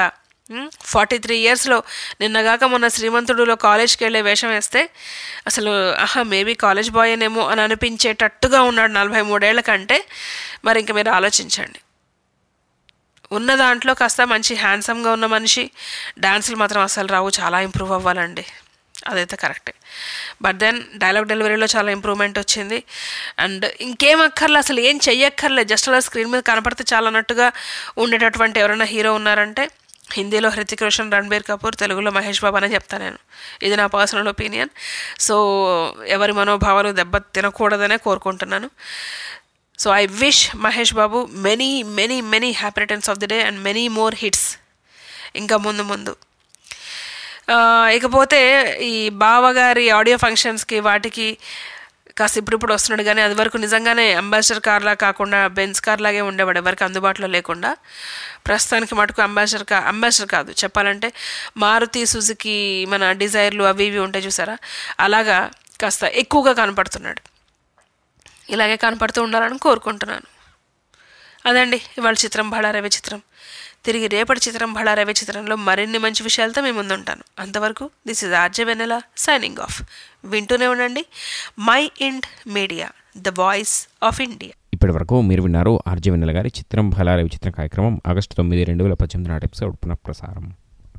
ఫార్టీ త్రీ ఇయర్స్లో నిన్నగాక మొన్న శ్రీమంతుడులో కాలేజ్కి వెళ్ళే వేషం వేస్తే అసలు ఆహా మేబీ కాలేజ్ బాయ్ ఏనేమో అని అనిపించేటట్టుగా ఉన్నాడు నలభై మూడేళ్ల కంటే మరి ఇంక మీరు ఆలోచించండి ఉన్న దాంట్లో కాస్త మంచి హ్యాండ్సమ్గా ఉన్న మనిషి డాన్సులు మాత్రం అసలు రావు చాలా ఇంప్రూవ్ అవ్వాలండి అదైతే కరెక్టే బట్ దెన్ డైలాగ్ డెలివరీలో చాలా ఇంప్రూవ్మెంట్ వచ్చింది అండ్ ఇంకేం అక్కర్లే అసలు ఏం చెయ్యక్కర్లే జస్ట్ అలా స్క్రీన్ మీద కనపడితే చాలా అన్నట్టుగా ఉండేటటువంటి ఎవరైనా హీరో ఉన్నారంటే హిందీలో హృతిక్ రోషన్ రణబీర్ కపూర్ తెలుగులో మహేష్ బాబు అనే చెప్తాను నేను ఇది నా పర్సనల్ ఒపీనియన్ సో ఎవరి మనోభావాలు దెబ్బ తినకూడదనే కోరుకుంటున్నాను so I wish Mahesh Babu many many many happy returns of the day and many more hits ఇంకా ముందు ముందు ఆ, ఇకపోతే ఈ బావగారి ఆడియో ఫంక్షన్స్కి వాటికి కాస్త ఇప్పుడిప్పుడు వస్తున్నాడు కానీ అది వరకు నిజంగానే అంబాసిడర్ కార్లా కాకుండా బెన్స్ కార్ లాగే ఉండేవాడు ఎవరికి అందుబాటులో లేకుండా ప్రస్తుతానికి మటుకు అంబాసిడర్ కా అంబాసిడర్ కాదు చెప్పాలంటే మారుతి సుజుకి మన డిజైర్లు అవి ఇవి ఉంటాయి చూసారా అలాగా కాస్త ఎక్కువగా కనపడుతున్నాడు ఇలాగే కనపడుతూ ఉండాలని కోరుకుంటున్నాను అదండి ఇవాళ చిత్రం బళారవి చిత్రం తిరిగి రేపటి చిత్రం బళారవి చిత్రంలో మరిన్ని మంచి విషయాలతో మీ ముందుంటాను అంతవరకు this is RJ Vennela signing off వింటూనే ఉండండి mind media the voice of India ఇప్పటి వరకు మీరు విన్నారు ఆర్జే వెన్నెల గారి చిత్రం ఫలార విచిత్రం కార్యక్రమం ఆగస్టు తొమ్మిది రెండు వేల పద్దెనిమిది నాటి ఎపిసోడ్ పునఃప్రసారం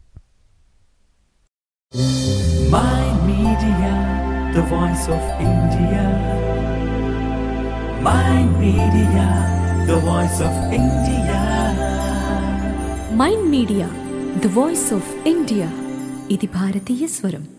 My Media, the voice of India. My Media, the voice of India. Mind media the voice of India ఇది భారతీయ స్వరం